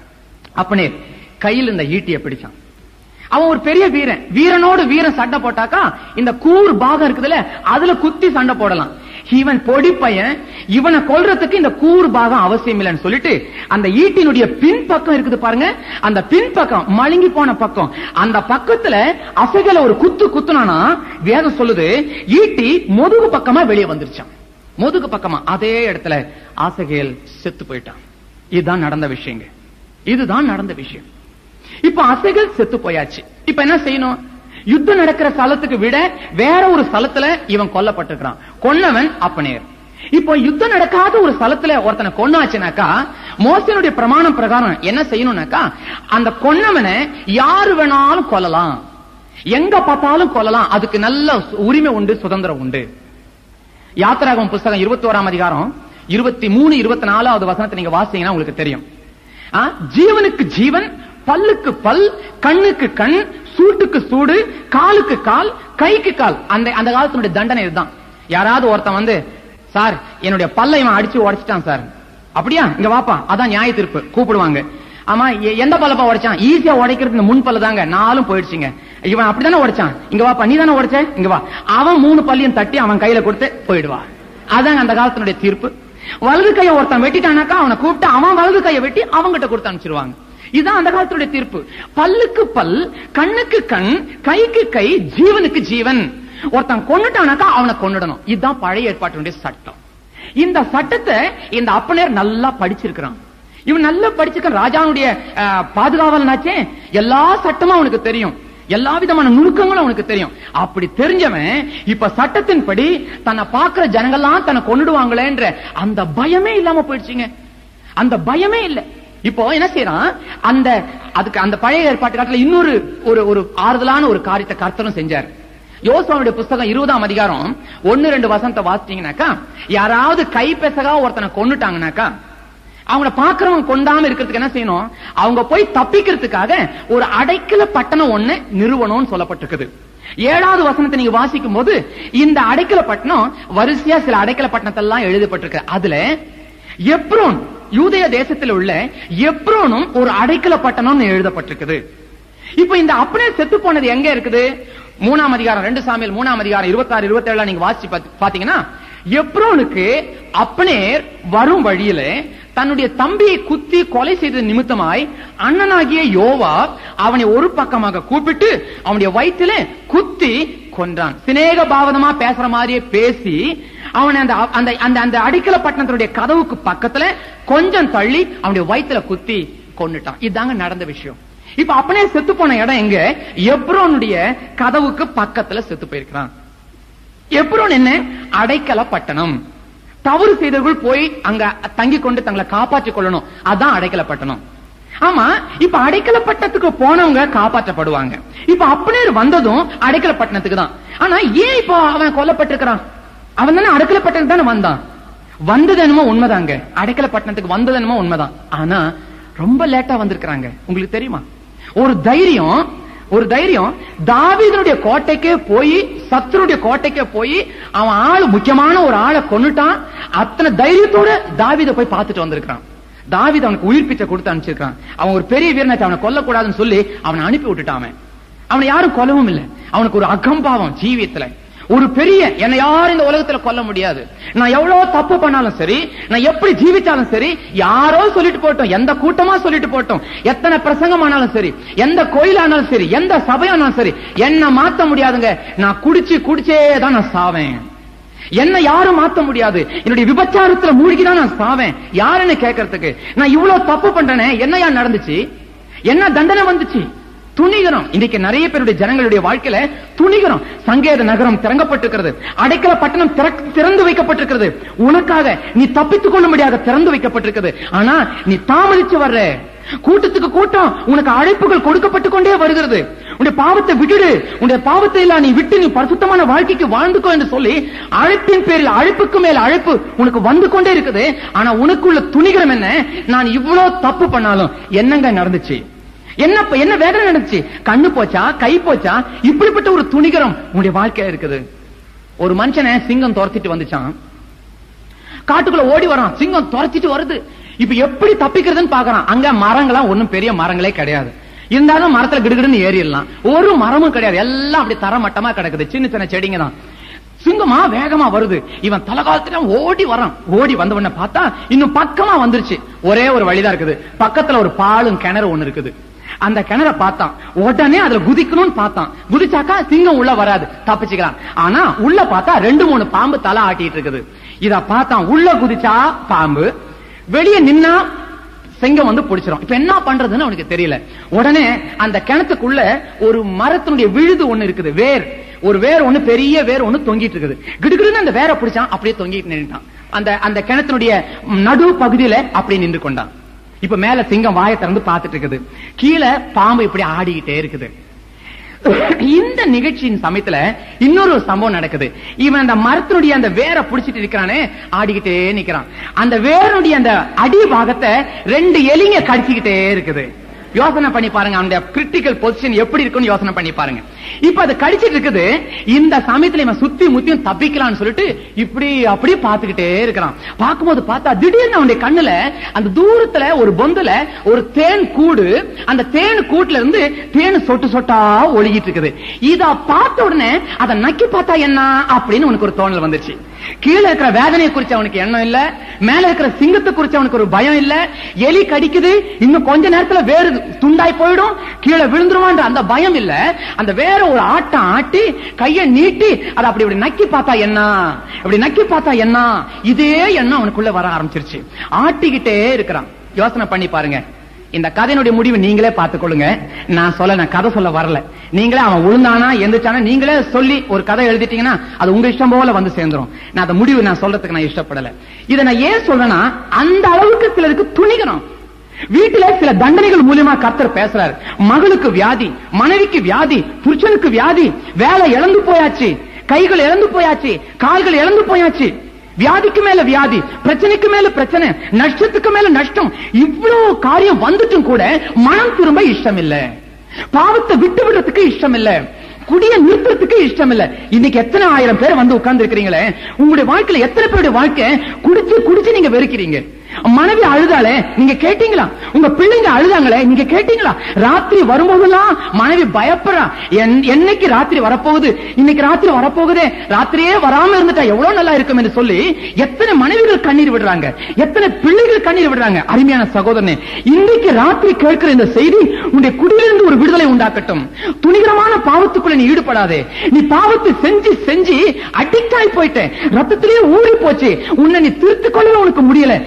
அப்பனே கையில் இந்த ஈட்டிய பிடிச்சான் அவன் ஒரு பெரிய வீரன் வீரனோடு வீரன் சண்டை போட்டாக்கா இந்த கூர் பாகம் இருக்குதுல்ல அதுல குத்தி சண்டை போடலாம் இவன் பொடி பையன் இவனை கொல்றதுக்கு இந்த கூர் பாகம் அவசியம் இல்லைன்னு சொல்லிட்டு அந்த ஈட்டினுடைய பின் பக்கம் இருக்குது பாருங்க அந்த பின் பக்கம் மழுங்கி போன பக்கம் அந்த பக்கத்துல அசைகளை ஒரு குத்து குத்துனானா வேதம் சொல்லுது ஈட்டி முதுகு பக்கமா வெளியே வந்துருச்சான் முதுகு பக்கமா அதே இடத்துல ஆசைகள் செத்து போயிட்டான் இதுதான் நடந்த விஷயங்க இதுதான் நடந்த விஷயம் இப்ப அசைகள் செத்து போயாச்சு இப்ப என்ன செய்யணும் யுத்தம் நடக்கிற ஸ்தலத்துக்கு விட வேற ஒரு ஸ்தலத்துல இவன் கொல்லப்பட்டிருக்கிறான் கொன்னவன் அப்பனேர் இப்போ யுத்தம் நடக்காத ஒரு ஸ்தலத்துல ஒருத்தனை கொன்னாச்சுனாக்கா மோசனுடைய பிரமாணம் பிரகாரம் என்ன செய்யணும்னாக்கா அந்த கொன்னவனை யாரு வேணாலும் கொல்லலாம் எங்க பார்த்தாலும் கொல்லலாம் அதுக்கு நல்ல உரிமை உண்டு சுதந்திரம் உண்டு யாத்திராகம் புஸ்தகம் இருபத்தி ஓராம் அதிகாரம் இருபத்தி மூணு இருபத்தி நாலாவது வசனத்தை நீங்க வாசிங்கன்னா உங்களுக்கு தெரியும் ஆ, ஜீவனுக்கு ஜீவன் பல்லுக்கு பல் கண்ணுக்கு கண் சூட்டுக்கு சூடு காலுக்கு கால் கைக்கு கால் அந்த அந்த காலத்தினுடைய தண்டனை இதுதான் யாராவது ஒருத்தன் வந்து சார் என்னுடைய பல்லை இவன் அடிச்சு உடைச்சிட்டான் சார் அப்படியா இங்க வாப்பா அதான் நியாய தீர்ப்பு கூப்பிடுவாங்க ஆமா எ- எந்த பல்லப்பா உடைச்சான் ஈஸியா உடைக்கிறது இந்த முன் பல்லு தாங்க நாலும் போயிடுச்சுங்க இவன் அப்படிதானே உடைச்சான் இங்க வாப்பா நீ தானே உடைச்ச இங்க வா அவன் மூணு பல்லையும் தட்டி அவன் கையில கொடுத்து போயிடுவா அதாங்க அந்த காலத்தினுடைய தீர்ப்பு வலது கையை ஒருத்தன் வெட்டிட்டானாக்கா அவனை கூப்பிட்டு அவன் வலது கையை வெட்டி அவங்கிட்ட கொடுத்து அனுப்பிச்சிருவாங்க இதுதான் அந்த காலத்துடைய தீர்ப்பு பல்லுக்கு பல் கண்ணுக்கு கண் கைக்கு கை ஜீவனுக்கு ஜீவன் ஒருத்தன் கொன்னுட்டானாக்கா அவனை கொன்னுடணும் இதுதான் பழைய ஏற்பாட்டினுடைய சட்டம் இந்த சட்டத்தை இந்த அப்பனர் நல்லா படிச்சிருக்கிறான் இவன் நல்லா படிச்சிருக்கான் ராஜாவுடைய அஹ், பாதுகாவலனாச்சே எல்லா சட்டமும் அவனுக்கு தெரியும் எல்லா விதமான நுணுக்கங்களும் அவனுக்கு தெரியும் அப்படி தெரிஞ்சவன் இப்ப சட்டத்தின்படி தன்னை பார்க்கிற ஜனங்கள்லாம் தன்னை கொன்னுடுவாங்களேன்ற அந்த பயமே இல்லாம போயிடுச்சுங்க அந்த பயமே இல்ல இப்போ என்ன செய்யறான் அந்த அதுக்கு அந்த பழைய ஏற்பாட்டு காலத்துல இன்னொரு ஒரு ஒரு ஆறுதலான ஒரு காரியத்தை கர்த்தரும் செஞ்சார் யோசுவாவுடைய புஸ்தகம் இருபதாம் அதிகாரம் ஒன்னு ரெண்டு வசனத்தை வாசிச்சீங்கன்னாக்கா யாராவது கை பெசகா ஒருத்தனை கொன்னுட்டாங்கனாக்கா அவங்கள பாக்குறவங்க கொண்டாம இருக்கிறதுக்கு என்ன செய்யணும் அவங்க போய் தப்பிக்கிறதுக்காக ஒரு அடைக்கல பட்டணம் ஒண்ணு நிறுவனம்னு சொல்லப்பட்டிருக்குது ஏழாவது வசனத்தை நீங்க வாசிக்கும் போது இந்த அடைக்கல பட்டணம் வரிசையா சில அடைக்கல பட்டணத்தெல்லாம் எழுதப்பட்டிருக்கு அதுல எப்ரோன் யூதய தேசத்தில் உள்ள எப்ரோனும் ஒரு அடைக்கல பட்டணம் எழுதப்பட்டிருக்குது இப்ப இந்த அப்பனே செத்து போனது எங்க இருக்குது மூணாம் அதிகாரம் ரெண்டு சாமியில் மூணாம் அதிகாரம் இருபத்தாறு இருபத்தேழு நீங்க வாசிச்சு பாத்து- பாத்தீங்கன்னா எப்ரோனுக்கு அப்பனேர் வரும் வழியில தன்னுடைய தம்பியை குத்தி கொலை செய்தது நிமித்தமாய் அண்ணனாகிய யோவா அவனை ஒரு பக்கமாக கூப்பிட்டு அவனுடைய வயிற்றில குத்தி கொன்றான் சிநேக பாவதமா பேசுற மாதிரியே பேசி அவனை அந்த அந்த அந்த அந்த அடிக்கல பட்டணத்தினுடைய கதவுக்கு பக்கத்துல கொஞ்சம் தள்ளி அவனுடைய வயித்துல குத்தி கொன்னுட்டான் இதாங்க நடந்த விஷயம் இப்ப அப்பனே செத்து போன இடம் எங்க எப்ரோனுடைய கதவுக்கு பக்கத்துல செத்து போயிருக்கிறான் எப்ரோன் என்ன அடைக்கல பட்டணம் தவறு செய்தவர்கள் போய் அங்க தங்கி கொண்டு தங்களை காப்பாற்றிக் கொள்ளணும் அதான் அடைக்கல பட்டணம் ஆமா இப்ப அடைக்கல பட்டணத்துக்கு போனவங்க காப்பாற்றப்படுவாங்க இப்ப அப்பனேர் வந்ததும் அடைக்கல பட்டணத்துக்கு தான் ஆனா ஏன் இப்போ அவன் கொல்லப்பட்டிருக்கிறான் அவன் தானே அடைக்கல பட்டணத்துக்கு தானே வந்தான் வந்தது என்னமோ உண்மைதாங்க அடைக்கல பட்டணத்துக்கு வந்தது என்னமோ உண்மைதான் ஆனா ரொம்ப லேட்டா வந்திருக்கிறாங்க உங்களுக்கு தெரியுமா ஒரு தைரியம் ஒரு தைரியம் தாவீதனுடைய கோட்டைக்கே போய் சத்துருடைய கோட்டைக்கே போய் அவன் ஆளு முக்கியமான ஒரு ஆளை கொன்னுட்டான் அத்தனை தைரியத்தோட தாவீத போய் பார்த்துட்டு வந்திருக்கான் தாவீது அவனுக்கு உயிர் பிச்சை கொடுத்து அனுப்பிச்சிருக்கான் அவன் ஒரு பெரிய வீரனாச்சு அவனை கொல்லக்கூடாதுன்னு சொல்லி அவனை அனுப்பி விட்டுட்டான் அவன் அவனை யாரும் கொல்லவும் இல்லை அவனுக்கு ஒரு அகம்பாவம் ஜீவியத்துல ஒரு பெரிய என்னை யாரும் இந்த உலகத்துல கொல்ல முடியாது நான் எவ்வளவு தப்பு பண்ணாலும் சரி நான் எப்படி ஜீவிச்சாலும் சரி யாரோ சொல்லிட்டு போட்டோம் எந்த கூட்டமா சொல்லிட்டு போட்டோம் எத்தனை பிரசங்கம் ஆனாலும் சரி எந்த கோயிலானாலும் சரி எந்த சபையானாலும் சரி என்ன மாத்த முடியாதுங்க நான் குடிச்சு குடிச்சே தான் நான் சாவேன் என்ன யாரும் மாத்த முடியாது என்னுடைய விபச்சாரத்துல மூழ்கிதான் நான் சாவேன் யார் என்ன கேட்கறதுக்கு நான் இவ்வளவு தப்பு பண்றேனே என்னையா நடந்துச்சு என்ன தண்டனை வந்துச்சு துணிகரம் இன்னைக்கு நிறைய பேருடைய ஜனங்களுடைய வாழ்க்கையில துணிகரம் சங்கேத நகரம் திறங்கப்பட்டிருக்கிறது அடைக்கல பட்டணம் திறக்- திறந்து வைக்கப்பட்டிருக்கிறது உனக்காக நீ தப்பித்துக் கொள்ள முடியாத திறந்து வைக்கப்பட்டிருக்கிறது ஆனா நீ தாமதிச்சு வர்ற கூட்டத்துக்கு கூட்டம் உனக்கு அழைப்புகள் கொடுக்கப்பட்டு கொண்டே வருகிறது உன்னுடைய பாவத்தை விட்டுடு உன்னுடைய பாவத்தை எல்லாம் நீ விட்டு நீ பரிசுத்தமான வாழ்க்கைக்கு வாழ்ந்துக்கோ என்று சொல்லி அழைப்பின் பேரில் அழைப்புக்கு மேல் அழைப்பு உனக்கு வந்து கொண்டே இருக்குது ஆனா உனக்குள்ள துணிகரம் என்ன நான் இவ்வளவு தப்பு பண்ணாலும் என்னங்க நடந்துச்சு என்ன என்ன வேதனை நடந்துச்சு கண்ணு போச்சா கை போச்சா இப்படிப்பட்ட ஒரு துணிகரம் உன்னுடைய வாழ்க்கையில இருக்குது ஒரு மனுஷனை சிங்கம் துரத்திட்டு வந்துச்சான் காட்டுக்குள்ள ஓடி வரான் சிங்கம் துரத்திட்டு வருது இப்ப எப்படி தப்பிக்கிறதுன்னு பாக்குறான் அங்க மரங்கள்லாம் ஒண்ணும் பெரிய மரங்களே கிடையாது இருந்தாலும் மரத்துல கிடுகிடுன்னு ஏறிடலாம் ஒரு மரமும் கிடையாது எல்லாம் அப்படி தரமட்டமா கிடக்குது சின்ன சின்ன செடிங்க தான் சிங்கமா வேகமா வருது இவன் தலகாலத்துல ஓடி வரான் ஓடி வந்தவன பார்த்தா இன்னும் பக்கமா வந்துருச்சு ஒரே ஒரு வழிதான் இருக்குது பக்கத்துல ஒரு பாலும் கிணறு ஒண்ணு இருக்குது அந்த கிணற பார்த்தான் உடனே அதுல குதிக்கணும்னு பார்த்தான் குதிச்சாக்கா சிங்கம் உள்ள வராது தப்பிச்சுக்கலாம் ஆனா உள்ள பார்த்தா ரெண்டு மூணு பாம்பு தலை ஆட்டிட்டு இருக்குது இத பார்த்தான் உள்ள குதிச்சா பாம்பு வெளியே நின்னா சிங்கம் வந்து பிடிச்சிரும் இப்ப என்ன பண்றதுன்னு அவனுக்கு தெரியல உடனே அந்த கிணத்துக்குள்ள ஒரு மரத்தினுடைய விழுது ஒண்ணு இருக்குது வேர் ஒரு வேர் ஒண்ணு பெரிய வேர் ஒண்ணு தொங்கிட்டு இருக்குது கிடுகிடுன்னு அந்த வேரை பிடிச்சான் அப்படியே தொங்கிட்டு நின்னுட்டான் அந்த அந்த கிணத்தினுடைய நடு பகுதியில அப்படியே நின்று கொண்டான் இப்ப மேல சிங்கம் வாயை திறந்து பார்த்துட்டு இருக்குது கீழே பாம்பு இப்படி ஆடிக்கிட்டே இருக்குது இந்த நிகழ்ச்சியின் சமயத்துல இன்னொரு சம்பவம் நடக்குது இவன் அந்த மரத்தினுடைய அந்த வேரை புடிச்சிட்டு இருக்கிறானே ஆடிக்கிட்டே நிக்கிறான் அந்த வேருடைய அந்த அடி பாகத்தை ரெண்டு எலிங்க கடிச்சுக்கிட்டே இருக்குது யோசனை பண்ணி பாருங்க அந்த கிரிட்டிக்கல் பொசிஷன் எப்படி இருக்குன்னு யோசனை பண்ணி பாருங்க இப்ப அது கடிச்சிட்டு இருக்குது இந்த சமயத்துல இவன் சுத்தி முத்தியும் தப்பிக்கலாம்னு சொல்லிட்டு இப்படி அப்படி பாத்துக்கிட்டே இருக்கிறான் பார்க்கும்போது பார்த்தா திடீர்னு அவனுடைய கண்ணுல அந்த தூரத்துல ஒரு பொந்துல ஒரு தேன் கூடு அந்த தேன் கூட்டுல இருந்து தேன் சொட்டு சொட்டா ஒழுகிட்டு இருக்குது இத பார்த்த உடனே அதை நக்கி பார்த்தா என்ன அப்படின்னு உனக்கு ஒரு தோணல் வந்துச்சு கீழே இருக்கிற வேதனையை குறிச்சு அவனுக்கு எண்ணம் இல்ல மேல இருக்கிற சிங்கத்தை குறிச்சு அவனுக்கு ஒரு பயம் இல்ல எலி கடிக்குது இன்னும் கொஞ்ச நேரத்துல வேறு துண்டாய் போயிடும் கீழே விழுந்துருவான்ற அந்த பயம் இல்ல அந்த வேற ஒரு ஆட்டம் ஆட்டி கைய நீட்டி அதை அப்படி இப்படி நக்கி பார்த்தா என்ன இப்படி நக்கி பார்த்தா என்ன இதே எண்ணம் அவனுக்குள்ள வர ஆரம்பிச்சிருச்சு ஆட்டிக்கிட்டே இருக்கிறான் யோசனை பண்ணி பாருங்க இந்த கதையினுடைய முடிவு நீங்களே பார்த்துக் கொள்ளுங்க நான் சொல்ல நான் கதை சொல்ல வரல நீங்களே அவன் உளுந்தானா எந்திரிச்சானா நீங்களே சொல்லி ஒரு கதை எழுதிட்டீங்கன்னா அது உங்க இஷ்டம் போல வந்து சேர்ந்துரும் நான் அந்த முடிவு நான் சொல்றதுக்கு நான் இஷ்டப்படல இதை நான் ஏன் சொல்றேன்னா அந்த அளவுக்கு சிலருக்கு துணிகணும் வீட்டுல சில தண்டனைகள் மூலியமா கர்த்தர் பேசுறாரு மகளுக்கு வியாதி மனைவிக்கு வியாதி புருஷனுக்கு வியாதி வேலை இழந்து போயாச்சு கைகள் இழந்து போயாச்சு கால்கள் இழந்து போயாச்சு வியாதிக்கு மேல வியாதி பிரச்சனைக்கு மேல பிரச்சனை நஷ்டத்துக்கு மேல நஷ்டம் இவ்வளவு காரியம் வந்துட்டும் கூட மனம் திரும்ப இஷ்டம் இல்ல பாவத்தை விட்டு விடுறதுக்கு இஷ்டம் இல்ல குடிய நிறுத்துறதுக்கு இஷ்டம் இல்ல இன்னைக்கு எத்தனை ஆயிரம் பேர் வந்து உட்கார்ந்து இருக்கிறீங்களே உங்களுடைய வாழ்க்கையில எத்தனை பேருடைய வாழ்க்கை குடிச்சு குடிச்சு நீங்க வெறுக்கிறீங்க மனைவி அழுதாலே நீங்க கேட்டீங்களா உங்க பிள்ளைங்க அழுதாங்களே நீங்க கேட்டீங்களா ராத்திரி வரும்போதெல்லாம் மனைவி பயப்படுறா என்- என்னைக்கு ராத்திரி வரப்போகுது இன்னைக்கு ராத்திரி வரப்போகுதே ராத்திரியே வராம இருந்துட்டா எவ்வளவு நல்லா இருக்கும் என்று சொல்லி எத்தனை மனைவிகள் கண்ணீர் விடுறாங்க எத்தனை பிள்ளைகள் கண்ணீர் விடுறாங்க அருமையான சகோதரனே இன்னைக்கு ராத்திரி கேட்கிற இந்த செய்தி உன்னுடைய குடியிலிருந்து ஒரு விடுதலை உண்டாக்கட்டும் துணிகரமான பாவத்துக்குள்ள நீ ஈடுபடாதே நீ பாவத்தை செஞ்சு செஞ்சு அடிக்ட் ஆகி போயிட்ட ரத்தத்திலேயே ஊறி போச்சு உன்னை நீ திருத்திக் கொள்ளவே உனக்கு முடியல ஆனால்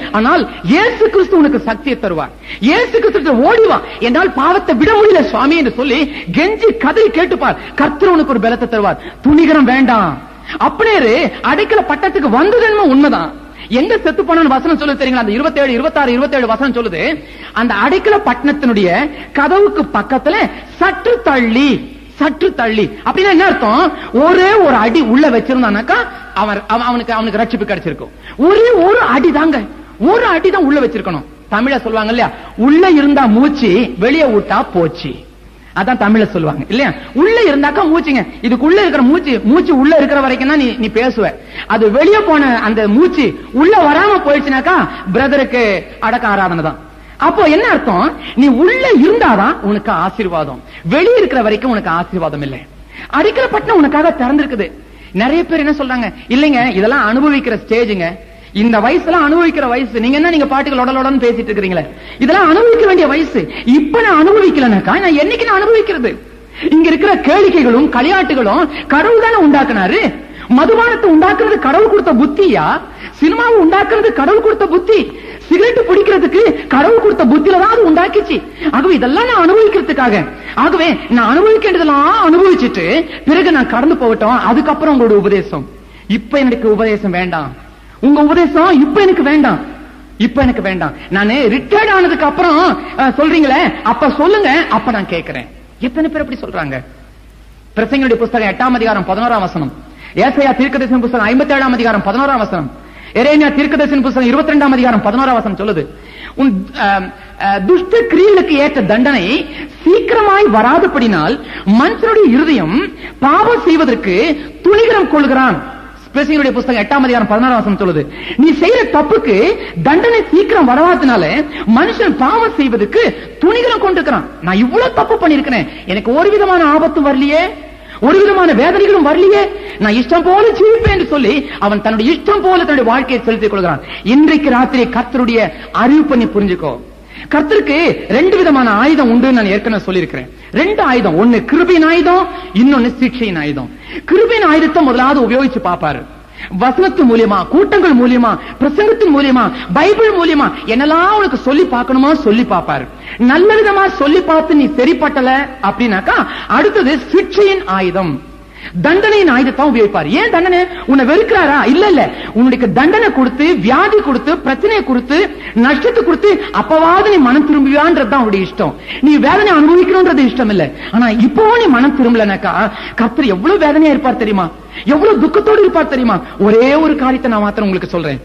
இயேசு கிறிஸ்து உனக்கு சக்தியை தருவார் இயேசு கிறிஸ்து ஓடி வா என்னால் பாவத்தை விட முடியல சுவாமி என்று சொல்லி கெஞ்சி கதறி கேட்டுப்பார் கர்த்தர் உனக்கு ஒரு பலத்தை தருவார் துணிகரம் வேண்டாம் அப்படியே அடைக்கல பட்டத்துக்கு வந்ததுன்னு உண்மைதான் எங்க செத்து போனான்னு வசனம் சொல்லுது தெரியுங்களா அந்த இருபத்தேழு இருபத்தாறு இருபத்தேழு வசனம் சொல்லுது அந்த அடைக்கல பட்டணத்தினுடைய கதவுக்கு பக்கத்துல சற்று தள்ளி சற்று தள்ளி அப்படின்னா என்ன அர்த்தம் ஒரே ஒரு அடி உள்ள வச்சிருந்தானாக்கா அவன் அவன்- அவனுக்கு அவனுக்கு ரட்சிப்பு கிடைச்சிருக்கும் ஒரே ஒரு அடி தாங்க ஒரு அடி தான் உள்ள வச்சிருக்கணும் தமிழ சொல்லுவாங்க இல்லையா உள்ள இருந்தா மூச்சு வெளியே விட்டா போச்சு அதான் தமிழ்ல சொல்லுவாங்க இல்லையா உள்ள இருந்தாக்கா மூச்சுங்க இதுக்குள்ள இருக்கிற மூச்சு மூச்சு உள்ள இருக்கிற வரைக்கும் தான் நீ நீ பேசுவ அது வெளியே போன அந்த மூச்சு உள்ள வராம போயிடுச்சுனாக்கா பிரதருக்கு அடக்க ஆராதனை தான் அப்போ என்ன அர்த்தம் நீ உள்ள இருந்தாதான் உனக்கு ஆசீர்வாதம் வெளியே இருக்கிற வரைக்கும் உனக்கு ஆசீர்வாதம் இல்லை அடிக்கிற பட்டினம் உனக்காக திறந்திருக்குது நிறைய பேர் என்ன சொல்றாங்க இல்லைங்க இதெல்லாம் அனுபவிக்கிற ஸ்டேஜுங்க இந்த வயசுல அனுபவிக்கிற வயசு நீங்க என்ன நீங்க பாட்டுக்கு லொடலொடன்னு பேசிட்டு இருக்கிறீங்களே இதெல்லாம் அனுபவிக்க வேண்டிய வயசு இப்ப நான் அனுபவிக்கலனாக்கா நான் என்னைக்கு நான் அனுபவிக்கிறது இங்க இருக்கிற கேளிக்கைகளும் களியாட்டுகளும் கடவுள் தானே உண்டாக்குனாரு மதுபானத்தை உண்டாக்குறது கடவுள் கொடுத்த புத்தியா சினிமாவை உண்டாக்குறது கடவுள் கொடுத்த புத்தி சிகரெட் பிடிக்கிறதுக்கு கடவுள் கொடுத்த புத்தியில தான் அது உண்டாக்கிச்சு ஆகவே இதெல்லாம் நான் அனுபவிக்கிறதுக்காக ஆகவே நான் அனுபவிக்கின்றதெல்லாம் அனுபவிச்சுட்டு பிறகு நான் கடந்து போகட்டும் அதுக்கப்புறம் உங்களோட உபதேசம் இப்ப எனக்கு உபதேசம் வேண்டாம் உங்க உபதேசம் இப்ப எனக்கு வேண்டாம் இப்ப எனக்கு வேண்டாம் நானு ரிட்டையர்ட் ஆனதுக்கு அப்புறம் அஹ், சொல்றீங்களே அப்ப சொல்லுங்க அப்ப நான் கேட்கிறேன் எத்தனை பேர் அப்படி சொல்றாங்க பிரசங்களுடைய புஸ்தகம் எட்டாம் அதிகாரம் பதினோராம் வசனம் ஏசையா தீர்க்கதரிசன புஸ்தகம் ஐம்பத்தி ஏழாம் அதிகாரம் பதினோராம் வசனம் எரேமியா தீர்க்கதரிசன புஸ்தகம் இருபத்தி ரெண்டாம் அதிகாரம் பதினோராம் வசனம் சொல்லுது உன் அஹ், அஹ், துஷ்ட கிரியைகளுக்கு ஏற்ற தண்டனை சீக்கிரமாய் வராதபடினால் மனுஷனுடைய இருதயம் பாவம் செய்வதற்கு துணிகரம் கொள்கிறான் பிரசங்களுடைய புஸ்தகம் எட்டாம் அதிகாரம் பதினாறாம் வசனம் சொல்லுது நீ செய்யற தப்புக்கு தண்டனை சீக்கிரம் வராதனால மனுஷன் பாவம் செய்வதற்கு துணிகரம் கொண்டிருக்கிறான் நான் இவ்வளவு தப்பு பண்ணிருக்கிறேன் எனக்கு ஒரு விதமான ஆபத்து வரலையே ஒரு விதமான வேதனைகளும் வரலையே நான் இஷ்டம் போல ஜீவிப்பேன் என்று சொல்லி அவன் தன்னுடைய இஷ்டம் போல தன்னுடைய வாழ்க்கையை செலுத்திக் கொள்கிறான் இன்றைக்கு ராத்திரி கர்த்தருடைய அறிவு பண்ணி புரிஞ்சுக்கோ கர்த்தருக்கு ரெண்டு விதமான ஆயுதம் உண்டு நான் ஏற்கனவே சொல்லியிருக்கிறேன் ரெண்டு ஆயுதம் ஒன்னு கிருபின் ஆயுதம் இன்னொன்னு சிக்ஷையின் ஆயுதம் கிருபின் ஆயுதத்தை முதலாவது உபயோகிச்சு பாப்பாரு வசனத்து மூலியமா கூட்டங்கள் மூலியமா பிரசங்கத்தின் மூலியமா பைபிள் மூலியமா என்னெல்லாம் உனக்கு சொல்லி பார்க்கணுமோ சொல்லி பார்ப்பாரு நல்ல விதமா சொல்லி பார்த்து நீ சரிப்பட்டல அப்படின்னாக்கா அடுத்தது சிக்ஷையின் ஆயுதம் தண்டனையின் ஆயுதத்தை உபயோகிப்பார் ஏன் தண்டனை உன்னை வெறுக்கிறாரா இல்ல இல்ல உன்னுடைய தண்டனை கொடுத்து வியாதி கொடுத்து பிரச்சனையை கொடுத்து நஷ்டத்தை கொடுத்து அப்பவாவது நீ மனம் திரும்புவியான்றது தான் அவருடைய இஷ்டம் நீ வேதனை அனுபவிக்கணும்ன்றது இஷ்டம் இல்ல ஆனா இப்போ நீ மனம் திரும்பலனாக்கா கர்த்தர் எவ்வளவு வேதனையா இருப்பார் தெரியுமா எவ்வளவு துக்கத்தோடு இருப்பார் தெரியுமா ஒரே ஒரு காரியத்தை நான் மாத்திரம் உங்களுக்கு சொல்றேன்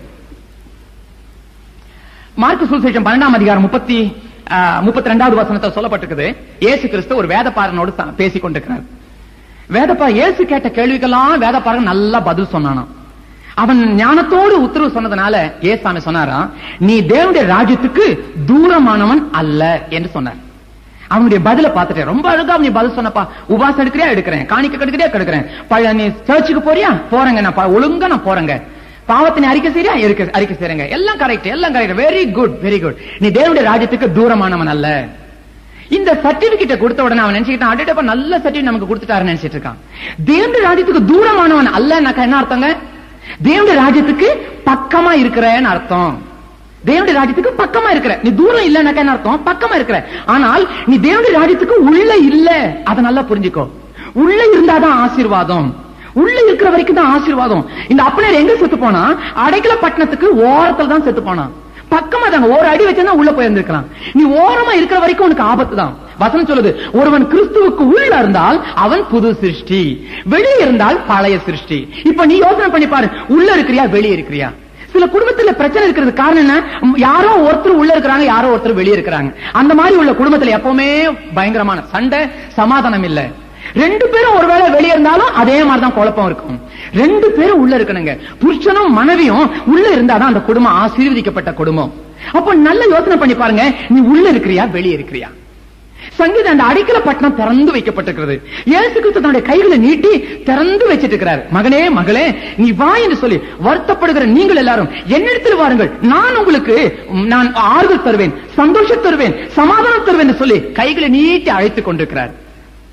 மார்க்கு சுவிசேஷம் பன்னெண்டாம் அதிகாரம் முப்பத்தி முப்பத்தி ரெண்டாவது வசனத்தை சொல்லப்பட்டிருக்குது இயேசு கிறிஸ்து ஒரு வேதப்பாரனோடு ச- பேசிக் கொண்டிருக்கிறார் வேதப்பா இயேசு கேட்ட கேள்விக்கெல்லாம் வேதப்பாரன் நல்லா பதில் சொன்னானாம் அவன் ஞானத்தோடு உத்தரவு சொன்னதுனால ஏசாமி சொன்னாராம் நீ தேவனுடைய ராஜ்யத்துக்கு தூரமானவன் அல்ல என்று சொன்னார் அவனுடைய பதில பார்த்துட்டேன் ரொம்ப அழகா நீ பதில் சொன்னப்பா உபாசம் எடுக்கிறியா எடுக்கிறேன் காணிக்க கெடுக்கிறியா கெடுக்கிறேன் பழ நீ சர்ச்சுக்கு போறியா போறேங்க நான் ப- ஒழுங்கா நான் போறேங்க பாவத்தை நீ அறிக்கை செய்யறியா இருக்க- அறிக்கை செய்றேங்க எல்லாம் கரெக்ட் எல்லாம் correct very good very good நீ தேவனுடைய ராஜ்யத்துக்கு தூரமானவன் அல்ல இந்த சர்டிபிகேட்டை கொடுத்த உடனே அவன் நினைச்சுக்கிட்டான் அடடப்பா நல்ல சர்டிபிகேட் நமக்கு கொடுத்துட்டாருன்னு நினைச்சிட்டு இருக்கான் தேவனுடைய ராஜ்யத்துக்கு தூரமானவன் அல்லனாக்கா என்ன அர்த்தங்க தேவனுடைய ராஜ்யத்துக்கு பக்கமா இருக்கிறேன்னு அர்த்தம் தேவனுடைய ராஜ்யத்துக்கு பக்கமா இருக்கிற நீ தூரம் இல்லைனாக்கா என்ன அர்த்தம் பக்கமா இருக்கிற ஆனால் நீ தேவனுடைய ராஜ்யத்துக்கு உள்ள இல்ல அதை நல்லா புரிஞ்சுக்கோ உள்ள இருந்தாதான் ஆசீர்வாதம் உள்ள இருக்கிற வரைக்கும் தான் ஆசீர்வாதம் இந்த அப்பனர் எங்க செத்து போனா அடைக்கல பட்டணத்துக்கு ஓரத்துல தான் செத்து போனான் பக்கமா தாங்க ஒரு அடி வச்சா உள்ள போயிருந்திருக்கலாம் நீ ஓரமா இருக்கிற வரைக்கும் உனக்கு ஆபத்து தான் வசனம் சொல்லுது ஒருவன் கிறிஸ்துவுக்கு உள்ள இருந்தால் அவன் புது சிருஷ்டி வெளியே இருந்தால் பழைய சிருஷ்டி இப்ப நீ யோசனை பண்ணி பாரு உள்ள இருக்கிறியா வெளியே இருக்கிறியா சில குடும்பத்துல பிரச்சனை இருக்கிறது காரணம் என்ன ம், யாரோ ஒருத்தர் உள்ள இருக்கிறாங்க யாரோ ஒருத்தர் வெளியே இருக்கிறாங்க அந்த மாதிரி உள்ள குடும்பத்துல எப்பவுமே பயங்கரமான சண்டை சமாதானம் இல்ல ரெண்டு பேரும் ஒருவேளை வெளியே இருந்தாலும் அதே மாதிரிதான் குழப்பம் இருக்கும் ரெண்டு பேரும் உள்ள இருக்கணுங்க புருஷனும் மனைவியும் உள்ள இருந்தாதான் அந்த குடும்பம் ஆசீர்வதிக்கப்பட்ட குடும்பம் அப்ப நல்ல யோசனை பண்ணி பாருங்க நீ உள்ள இருக்கிறியா வெளியே இருக்கிறியா சங்கீதம் அந்த அடிக்கல பட்டணம் திறந்து வைக்கப்பட்டிருக்கிறது இயேசு கிறிஸ்து தன்னுடைய கைகளை நீட்டி திறந்து வச்சிட்டு இருக்கிறார் மகனே மகளே நீ வா என்று சொல்லி வருத்தப்படுகிற நீங்கள் எல்லாரும் என்னிடத்தில் வாருங்கள் நான் உங்களுக்கு உம், நான் ஆறுதல் தருவேன் சந்தோஷம் தருவேன் சமாதானம் தருவேன் என்று சொல்லி கைகளை நீட்டி அழைத்துக் கொண்டிருக்கிறார்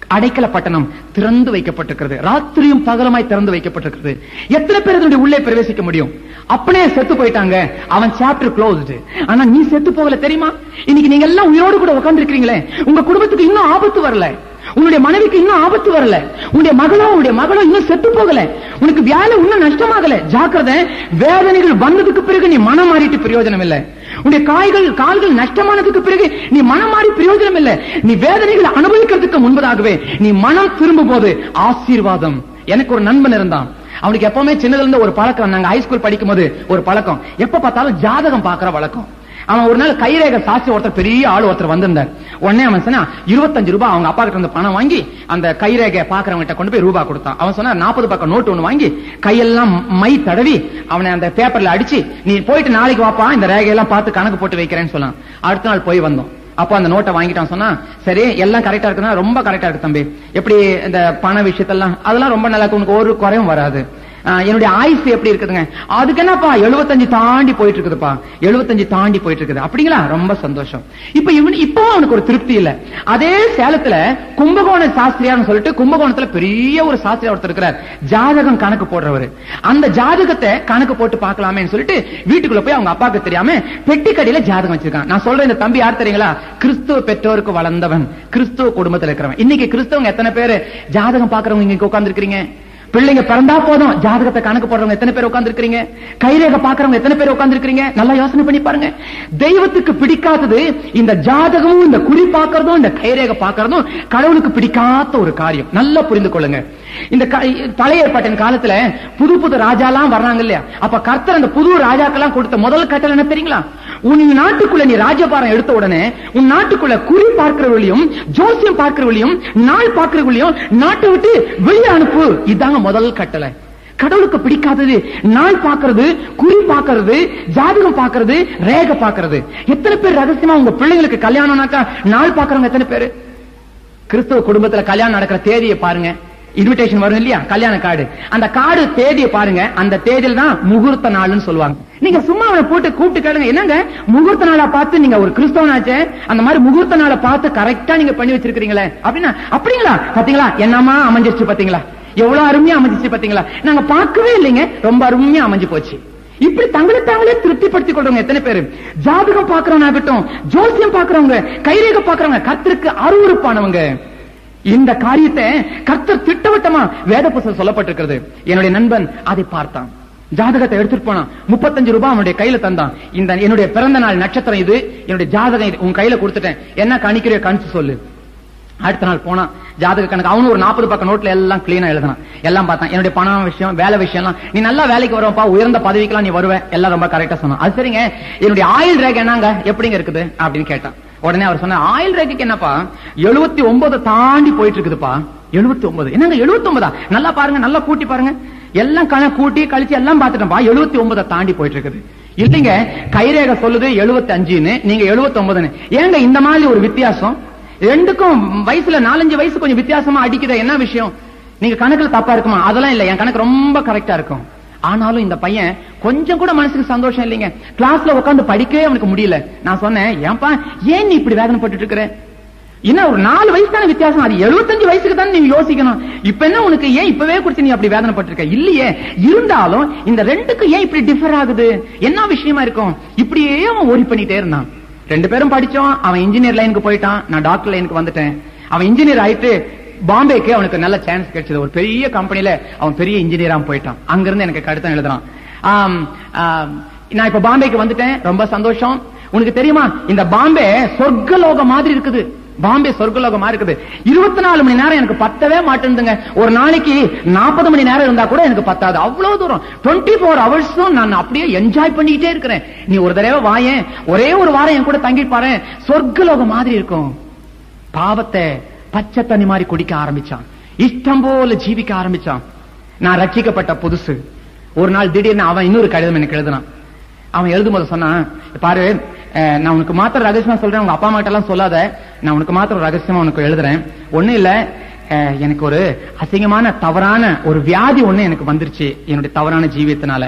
அடைக்கல பட்டணம் திறந்து வைக்கப்பட்டிருக்கிறது ராத்திரியும் பகலமாய் திறந்து வைக்கப்பட்டிருக்கிறது எத்தனை பேர் இதனுடைய உள்ளே பிரவேசிக்க முடியும் அப்படியே செத்து போயிட்டாங்க அவன் சாப்டர் க்ளோஸ்டு ஆனா நீ செத்து போகல தெரியுமா இன்னைக்கு நீங்க எல்லாம் உயிரோடு கூட உட்கார்ந்து இருக்கிறீங்களே உங்க குடும்பத்துக்கு இன்னும் ஆபத்து வரல உன்னுடைய மனைவிக்கு இன்னும் ஆபத்து வரல உன்னுடைய மகளோ உன்னுடைய மகளோ இன்னும் செத்து போகல உனக்கு வேலை இன்னும் நஷ்டமாகல ஜாக்கிரதை வேதனைகள் வந்ததுக்கு பிறகு நீ மனம் மாறிட்டு பிரயோஜனம் இல்ல உன்னுடைய காய்கள் கால்கள் நஷ்டமானதுக்கு பிறகு நீ மனம் மாறி பிரயோஜனம் இல்ல நீ வேதனைகளை அனுபவிக்கிறதுக்கு முன்பதாகவே நீ மனம் திரும்பும் போது ஆசீர்வாதம் எனக்கு ஒரு நண்பன் இருந்தான் அவனுக்கு எப்பவுமே சின்னதுல இருந்து ஒரு பழக்கம் நாங்க ஹைஸ்கூல் படிக்கும் போது ஒரு பழக்கம் எப்ப பார்த்தாலும் ஜாதகம் பாக்குற வழக்கம் அவன் ஒரு நாள் கைரேக சாட்சி ஒருத்தர் பெரிய ஆள் ஒருத்தர் வந்திருந்தார் உடனே அவன் சொன்னா இருபத்தஞ்சு ரூபாய் அவங்க அப்பா கிட்ட இருந்து பணம் வாங்கி அந்த கைரேகை பாக்குறவங்க கொண்டு போய் ரூபா கொடுத்தான் அவன் சொன்னா நாற்பது பக்கம் நோட்டு ஒண்ணு வாங்கி கையெல்லாம் மை தடவி அவனை அந்த பேப்பர்ல அடிச்சு நீ போயிட்டு நாளைக்கு வாப்பா இந்த ரேகையெல்லாம் பார்த்து கணக்கு போட்டு வைக்கிறேன்னு சொன்னான் அடுத்த நாள் போய் வந்தோம் அப்போ அந்த நோட்டை வாங்கிட்டான் சொன்னா சரி எல்லாம் கரெக்டா இருக்குன்னா ரொம்ப கரெக்டா இருக்கு தம்பி எப்படி இந்த பண விஷயத்தெல்லாம் அதெல்லாம் ரொம்ப நல்லா இருக்கு உனக்கு ஒரு குறையும் வராது ஆஹ் என்னுடைய ஆயுசு எப்படி இருக்குதுங்க அதுக்கு என்னப்பா எழுபத்தஞ்சு தாண்டி போயிட்டு இருக்குதுப்பா எழுபத்தஞ்சு தாண்டி போயிட்டு இருக்குது அப்படிங்களா ரொம்ப சந்தோஷம் இப்ப இவன் இப்போ அவனுக்கு ஒரு திருப்தி இல்ல அதே சேலத்துல கும்பகோண சாஸ்திரியார்னு சொல்லிட்டு கும்பகோணத்துல பெரிய ஒரு சாஸ்திரியா ஒருத்தர் இருக்கிறார் ஜாதகம் கணக்கு போடுறவர் அந்த ஜாதகத்தை கணக்கு போட்டு பார்க்கலாமேன்னு சொல்லிட்டு வீட்டுக்குள்ள போய் அவங்க அப்பாவுக்கு தெரியாம பெட்டி கடையில ஜாதகம் வச்சிருக்கான் நான் சொல்றேன் இந்த தம்பி யார் தெரியுங்களா கிறிஸ்துவ பெற்றோருக்கு வளர்ந்தவன் கிறிஸ்துவ குடும்பத்துல இருக்கிறவன் இன்னைக்கு கிறிஸ்தவங்க எத்தனை பேரு ஜாதகம் பாக்குறவங்க இங்க உட்கார்ந்து இருக்கிறீங்க பிள்ளைங்க பிறந்தா போதும் ஜாதகத்தை கணக்கு போடுறவங்க எத்தனை பேர் உட்கார்ந்து இருக்கிறீங்க கைரேக பாக்குறவங்க எத்தனை பேர் உட்கார்ந்து இருக்கிறீங்க நல்லா யோசனை பண்ணி பாருங்க தெய்வத்துக்கு பிடிக்காதது இந்த ஜாதகமும் இந்த குறி பார்க்கறதும் இந்த கைரேக பார்க்கறதும் கடவுளுக்கு பிடிக்காத ஒரு காரியம் நல்லா புரிந்து கொள்ளுங்க இந்த க- பழைய ஏற்பாட்டின் காலத்துல புது புது ராஜாலாம் வர்றாங்க இல்லையா அப்ப கர்த்தர் அந்த புது ராஜாக்கெல்லாம் கொடுத்த முதல் கட்டளை என்ன தெரியுங்களா உன் நாட்டுக்குள்ள நீ ராஜபாரம் எடுத்த உடனே உன் நாட்டுக்குள்ள குறி பார்க்கிறவர்களையும் ஜோசியம் பார்க்கிறவர்களையும் நாள் பார்க்கிறவர்களையும் நாட்டை விட்டு வெளியே அனுப்பு இதாங்க முதல் கட்டளை கடவுளுக்கு பிடிக்காதது நாள் பார்க்கிறது குறி பார்க்கிறது ஜாதகம் பார்க்கிறது ரேக பார்க்கிறது எத்தனை பேர் ரகசியமா உங்க பிள்ளைங்களுக்கு கல்யாணம்னாக்கா நாள் பார்க்கறவங்க எத்தனை பேரு கிறிஸ்தவ குடும்பத்துல கல்யாணம் நடக்கிற தேதியை பாருங்க இன்விடேஷன் வரும் இல்லையா கல்யாண கார்டு அந்த கார்டு தேதியை பாருங்க அந்த தேதியில தான் முகூர்த்த நாள்னு சொல்லுவாங்க நீங்க சும்மா அவனை போட்டு கூப்பிட்டு கேளுங்க என்னங்க முகூர்த்த நாளா பார்த்து நீங்க ஒரு கிறிஸ்தவனாச்சே அந்த மாதிரி முகூர்த்த நாளை பார்த்து கரெக்டா நீங்க பண்ணி வச்சிருக்கீங்களே அப்படின்னா அப்படிங்களா பாத்தீங்களா என்னமா அமைஞ்சிருச்சு பாத்தீங்களா எவ்வளவு அருமையா அமைஞ்சிச்சு பாத்தீங்களா நாங்க பார்க்கவே இல்லைங்க ரொம்ப அருமையா அமைஞ்சு போச்சு இப்படி தங்களை தாங்களே திருப்திப்படுத்திக் கொள்றவங்க எத்தனை பேரு ஜாதகம் பாக்குறவங்க ஆகட்டும் ஜோசியம் பாக்குறவங்க கைரேக பாக்குறவங்க கர்த்தருக்கு அருவருப்பானவங்க இந்த காரியத்தை கர்த்தர் திட்டவட்டமா வேத புத்தகம் சொல்லப்பட்டிருக்கிறது என்னுடைய நண்பன் அதை பார்த்தான் ஜாதகத்தை எடுத்துட்டு போனான் முப்பத்தஞ்சு ரூபாய் அவனுடைய கையில தந்தான் இந்த என்னுடைய பிறந்த நாள் நட்சத்திரம் இது என்னுடைய ஜாதகம் இது, உன் கையில கொடுத்துட்டேன் என்ன கணிக்கிற கணிச்சு சொல்லு அடுத்த நாள் போனான் ஜாதக கணக்கு அவனும் ஒரு நாற்பது பக்கம் நோட்ல எல்லாம் கிளீனா எழுதினான் எல்லாம் பார்த்தான் என்னுடைய பணம் விஷயம் வேலை விஷயம்லாம் நீ நல்லா வேலைக்கு வருவப்பா உயர்ந்த பதவிக்கெல்லாம் நீ வருவ எல்லாம் ரொம்ப கரெக்டா சொன்னான் அது சரிங்க என்னுடைய ஆயுள் ரேகை என்னங்க எப்படிங்க இருக்குது அப்படின்னு கேட்டான் உடனே அவர் சொன்ன ஆயுள் ரேகைக்கு என்னப்பா எழுபத்தி ஒன்பது தாண்டி போயிட்டு இருக்குதுப்பா எழுபத்தி ஒன்பது என்னங்க எழுபத்தி ஒன்பதா நல்லா பாருங்க நல்லா கூட்டி பாருங்க எல்லாம் கண கூட்டி கழிச்சு எல்லாம் பார்த்துட்டோம்ப்பா எழுபத்தி ஒன்பதை தாண்டி போயிட்டு இருக்குது இல்லைங்க கைரேகை சொல்லுது எழுபத்தி அஞ்சுன்னு நீங்க எழுபத்தி ஒன்பதுன்னு ஏங்க இந்த மாதிரி ஒரு வித்தியாசம் ரெண்டுக்கும் வயசுல நாலஞ்சு வயசு கொஞ்சம் வித்தியாசமா அடிக்குத என்ன விஷயம் நீங்க கணக்குல தப்பா இருக்குமா அதெல்லாம் இல்ல என் கணக்கு ரொம்ப கரெக்டா இருக்கும் ஆனாலும் இந்த பையன் கொஞ்சம் கூட மனசுக்கு சந்தோஷம் இல்லைங்க கிளாஸ்ல உட்கார்ந்து படிக்கவே அவனுக்கு முடியல நான் சொன்னேன் ஏன்பா ஏன் நீ இப்படி வேதனைப்பட்டு இருக்கிற இன்னும் ஒரு நாலு வயசு தானே வித்தியாசம் அது எழுபத்தஞ்சு வயசுக்கு தான் நீங்க யோசிக்கணும் இப்ப என்ன உனக்கு ஏன் இப்பவே குறிச்சு நீ அப்படி வேதனைப்பட்டிருக்க இல்லையே இருந்தாலும் இந்த ரெண்டுக்கு ஏன் இப்படி டிஃபர் ஆகுது என்ன விஷயமா இருக்கும் இப்படியே அவன் ஓரி பண்ணிட்டே இருந்தான் ரெண்டு பேரும் படிச்சோம் அவன் இன்ஜினியர் லைனுக்கு போயிட்டான் நான் டாக்டர் லைனுக்கு வந்துட்டேன் அவன் இன்ஜினியர் ஆயிட்டு பாம்பேக்கு அவனுக்கு நல்ல சான்ஸ் கிடைச்சது ஒரு பெரிய கம்பெனில அவன் பெரிய இன்ஜினியரா போயிட்டான் அங்கிருந்து எனக்கு கடிதம் எழுதுறான் ஆம், ஆம், நான் இப்ப பாம்பேக்கு வந்துட்டேன் ரொம்ப சந்தோஷம் உனக்கு தெரியுமா இந்த பாம்பே சொர்க்கலோகம் மாதிரி இருக்குது பாம்பே சொர்க்கலோகமா இருக்குது இருபத்தி நாலு மணி நேரம் எனக்கு பத்தவே மாட்டேங்குதுங்க ஒரு நாளைக்கு நாற்பது மணி நேரம் இருந்தா கூட எனக்கு பத்தாது அவ்வளவு தூரம் டுவெண்ட்டி ஃபோர் ஹவர்ஸும் நான் அப்படியே என்ஜாய் பண்ணிக்கிட்டே இருக்கிறேன் நீ ஒரு தடவை வாயேன் ஒரே ஒரு வாரம் என் கூட தங்கி பாரு சொர்க்கலோகம் மாதிரி இருக்கும் பாவத்தை பச்சை தண்ணி மாதிரி குடிக்க ஆரம்பிச்சான் இஷ்டம் போல ஜீவிக்க ஆரம்பிச்சான் நான் ரட்சிக்கப்பட்ட புதுசு ஒரு நாள் திடீர்னு அவன் இன்னொரு கடிதம் எனக்கு எழுதினான் அவன் எழுதும்போது சொன்னான் பாரு அஹ், நான் உனக்கு மாத்திரம் ரகசியமா சொல்றேன் உங்க அப்பா அம்மா எல்லாம் சொல்லாத நான் உனக்கு மாத்திரம் ரகசியமா உனக்கு எழுதுறேன் ஒண்ணு இல்ல அஹ், எனக்கு ஒரு அசிங்கமான தவறான ஒரு வியாதி ஒண்ணு எனக்கு வந்துருச்சு என்னுடைய தவறான ஜீவியத்தினால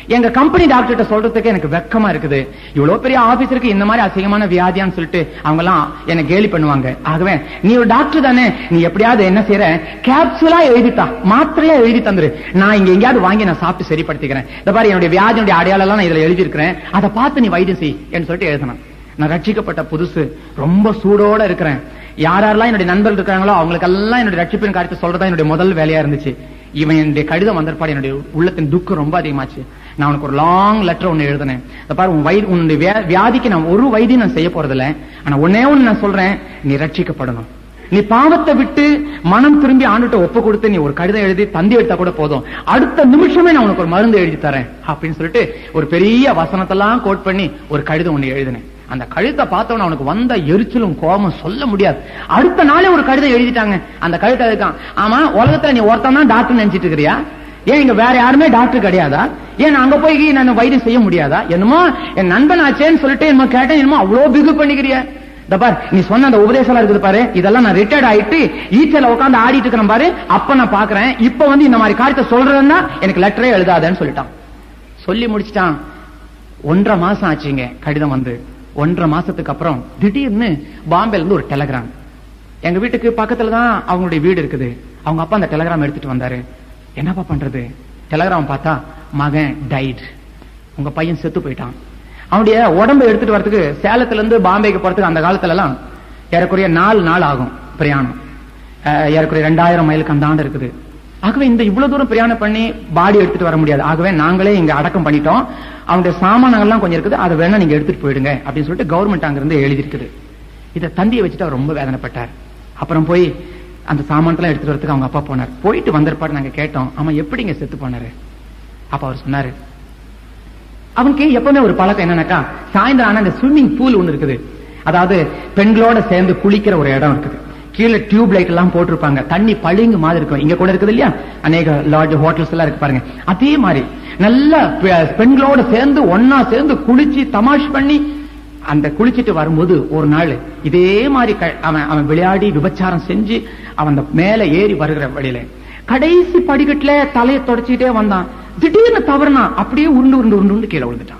எங்க கம்பெனி டாக்டர்கிட்ட சொல்றதுக்கு எனக்கு வெக்கமா இருக்குது இவ்வளவு பெரிய ஆபீசருக்கு இந்த மாதிரி அசிங்கமான வியாதியான்னு சொல்லிட்டு அவங்க எல்லாம் என்ன கேலி பண்ணுவாங்க ஆகவே நீ ஒரு டாக்டர் தானே நீ எப்படியாவது என்ன செய்யற கேப்சூலா எழுதித்தா மாத்திரையா எழுதி தந்துரு நான் இங்க எங்கேயாவது வாங்கி நான் சாப்பிட்டு சரிப்படுத்திக்கிறேன் இந்த மாதிரி என்னுடைய வியாதியுடைய அடையாளம் எல்லாம் நான் இதுல எழுதியிருக்கிறேன் அதை பார்த்து நீ வைத்தியம் செய் என்று சொல்லிட்டு எழுதணும் நான் ரட்சிக்கப்பட்ட புதுசு ரொம்ப சூடோட இருக்கிறேன் யார் யாரெல்லாம் என்னுடைய நண்பர்கள் இருக்காங்களோ அவங்களுக்கெல்லாம் என்னுடைய ரட்சிப்பின் காரியத்தை சொல்றதா என்னுடைய முதல் வேலையா இருந்துச்சு இவன் என்னுடைய கடிதம் வந்தற்பாடு என்னுடைய உள்ளத்தின் துக்கம் ரொம்ப அதிகமாச்சு நான் உனக்கு ஒரு லாங் லெட்டர் ஒன்னு எழுதினேன் இந்த பாரு உன் வயது உன்னுடைய வியா- வியாதிக்கு நான் ஒரு வைத்தியம் நான் செய்ய போறதில்ல ஆனா ஒன்னே ஒண்ணு நான் சொல்றேன் நீ ரட்சிக்கப்படணும் நீ பாவத்தை விட்டு மனம் திரும்பி ஆண்டுட்ட ஒப்பு கொடுத்து நீ ஒரு கடிதம் எழுதி தந்தி எடுத்தா கூட போதும் அடுத்த நிமிஷமே நான் உனக்கு ஒரு மருந்து எழுதி தரேன் அப்படின்னு சொல்லிட்டு ஒரு பெரிய வசனத்தெல்லாம் கோட் பண்ணி ஒரு கடிதம் ஒண்ணு எழுதினேன் அந்த கழுத்தை பார்த்தவன அவனுக்கு வந்த எரிச்சலும் கோபம் சொல்ல முடியாது அடுத்த நாளே ஒரு கடிதம் எழுதிட்டாங்க அந்த கழுத்தை இருக்கான் ஆமா உலகத்துல நீ ஒருத்தன் தான் டாக்டர் நினைச்சிட்டு இருக்கிறியா ஏன் இங்க வேற யாருமே டாக்டர் கிடையாதா ஏன் நான் அங்க போய் நான் வைத்தியம் செய்ய முடியாதா என்னமோ என் நண்பன் ஆச்சேன்னு சொல்லிட்டு என்னமோ கேட்டேன் என்னமோ அவ்வளவு பிகு பண்ணிக்கிறிய இந்த பார் நீ சொன்ன அந்த உபதேசம் இருக்குது பாரு இதெல்லாம் நான் ரிட்டையர்ட் ஆயிட்டு ஈச்சல உட்காந்து ஆடிட்டு இருக்கிறேன் பாரு அப்ப நான் பாக்குறேன் இப்ப வந்து இந்த மாதிரி காரியத்தை சொல்றதுன்னா எனக்கு லெட்டரே எழுதாதேன்னு சொல்லிட்டான் சொல்லி முடிச்சிட்டான் ஒன்றரை மாசம் ஆச்சுங்க கடிதம் வந்து ஒன்றரை மாசத்துக்கு அப்புறம் திடீர்னு பாம்பேல இருந்து ஒரு டெலகிராம் எங்க வீட்டுக்கு பக்கத்துல தான் அவங்களுடைய வீடு இருக்குது அவங்க அப்பா அந்த டெலகிராம் எடுத்துட்டு வந்தாரு என்னப்பா பண்றது டெலகிராம் பார்த்தா மகன் டைட் உங்க பையன் செத்து போயிட்டான் அவனுடைய உடம்பை எடுத்துட்டு வரதுக்கு சேலத்துல இருந்து பாம்பேக்கு போறதுக்கு அந்த காலத்துல எல்லாம் ஏறக்குறைய நாலு நாள் ஆகும் பிரயாணம் அஹ், ஏறக்குறைய ரெண்டாயிரம் மைலுக்கு அந்த ஆண்டு இருக்குது ஆகவே இந்த இவ்வளவு தூரம் பிரயாணம் பண்ணி பாடி எடுத்துட்டு வர முடியாது ஆகவே நாங்களே இங்க அடக்கம் பண்ணிட்டோம் அவனுடைய சாமானங்கள்லாம் கொஞ்சம் இருக்குது அதை வேணா நீங்க எடுத்துட்டு போயிடுங்க அப்படின்னு சொல்லிட்டு கவர்மெண்ட் அங்கிருந்து எழுதி இருக்குது இதை தந்தியை வச்சுட்டு அவர் ரொம்ப வேதனைப்பட்டார் அப்புறம் போய் அந்த சாமானத்தெல்லாம் எடுத்துட்டு வரதுக்கு அவங்க அப்பா போனார் போயிட்டு வந்திருப்பாரு நாங்க கேட்டோம் ஆமா எப்படிங்க செத்து போனாரு அப்ப அவர் சொன்னாரு அவனுக்கு எப்பவுமே ஒரு பழக்கம் என்னன்னாக்கா சாயந்தரம் ஆனா அந்த ஸ்விம்மிங் பூல் ஒண்ணு இருக்குது அதாவது பெண்களோட சேர்ந்து குளிக்கிற ஒரு இடம் இருக்குது கீழே டியூப் லைட் எல்லாம் போட்டிருப்பாங்க தண்ணி பளிங்கு மாதிரி இருக்கும் இங்க கூட இருக்குது இல்லையா அநேக லாட்ஜ் ஹோட்டல்ஸ் எல்லாம் இருக்கு பாருங்க அதே மாதிரி நல்ல பெ- பெண்களோட சேர்ந்து ஒன்னா சேர்ந்து குளிச்சு தமாஷ் பண்ணி அந்த குளிச்சிட்டு வரும்போது ஒரு நாள் இதே மாதிரி க- அவன் அவன் விளையாடி விபச்சாரம் செஞ்சு அவன் அந்த மேல ஏறி வருகிற வழியில கடைசி படிக்கட்டுல தலையை தொடச்சிட்டே வந்தான் திடீர்னு தவறுனா அப்படியே உருண்டு உருண்டு உருண்டு உருண்டு கீழே விழுந்துட்டான்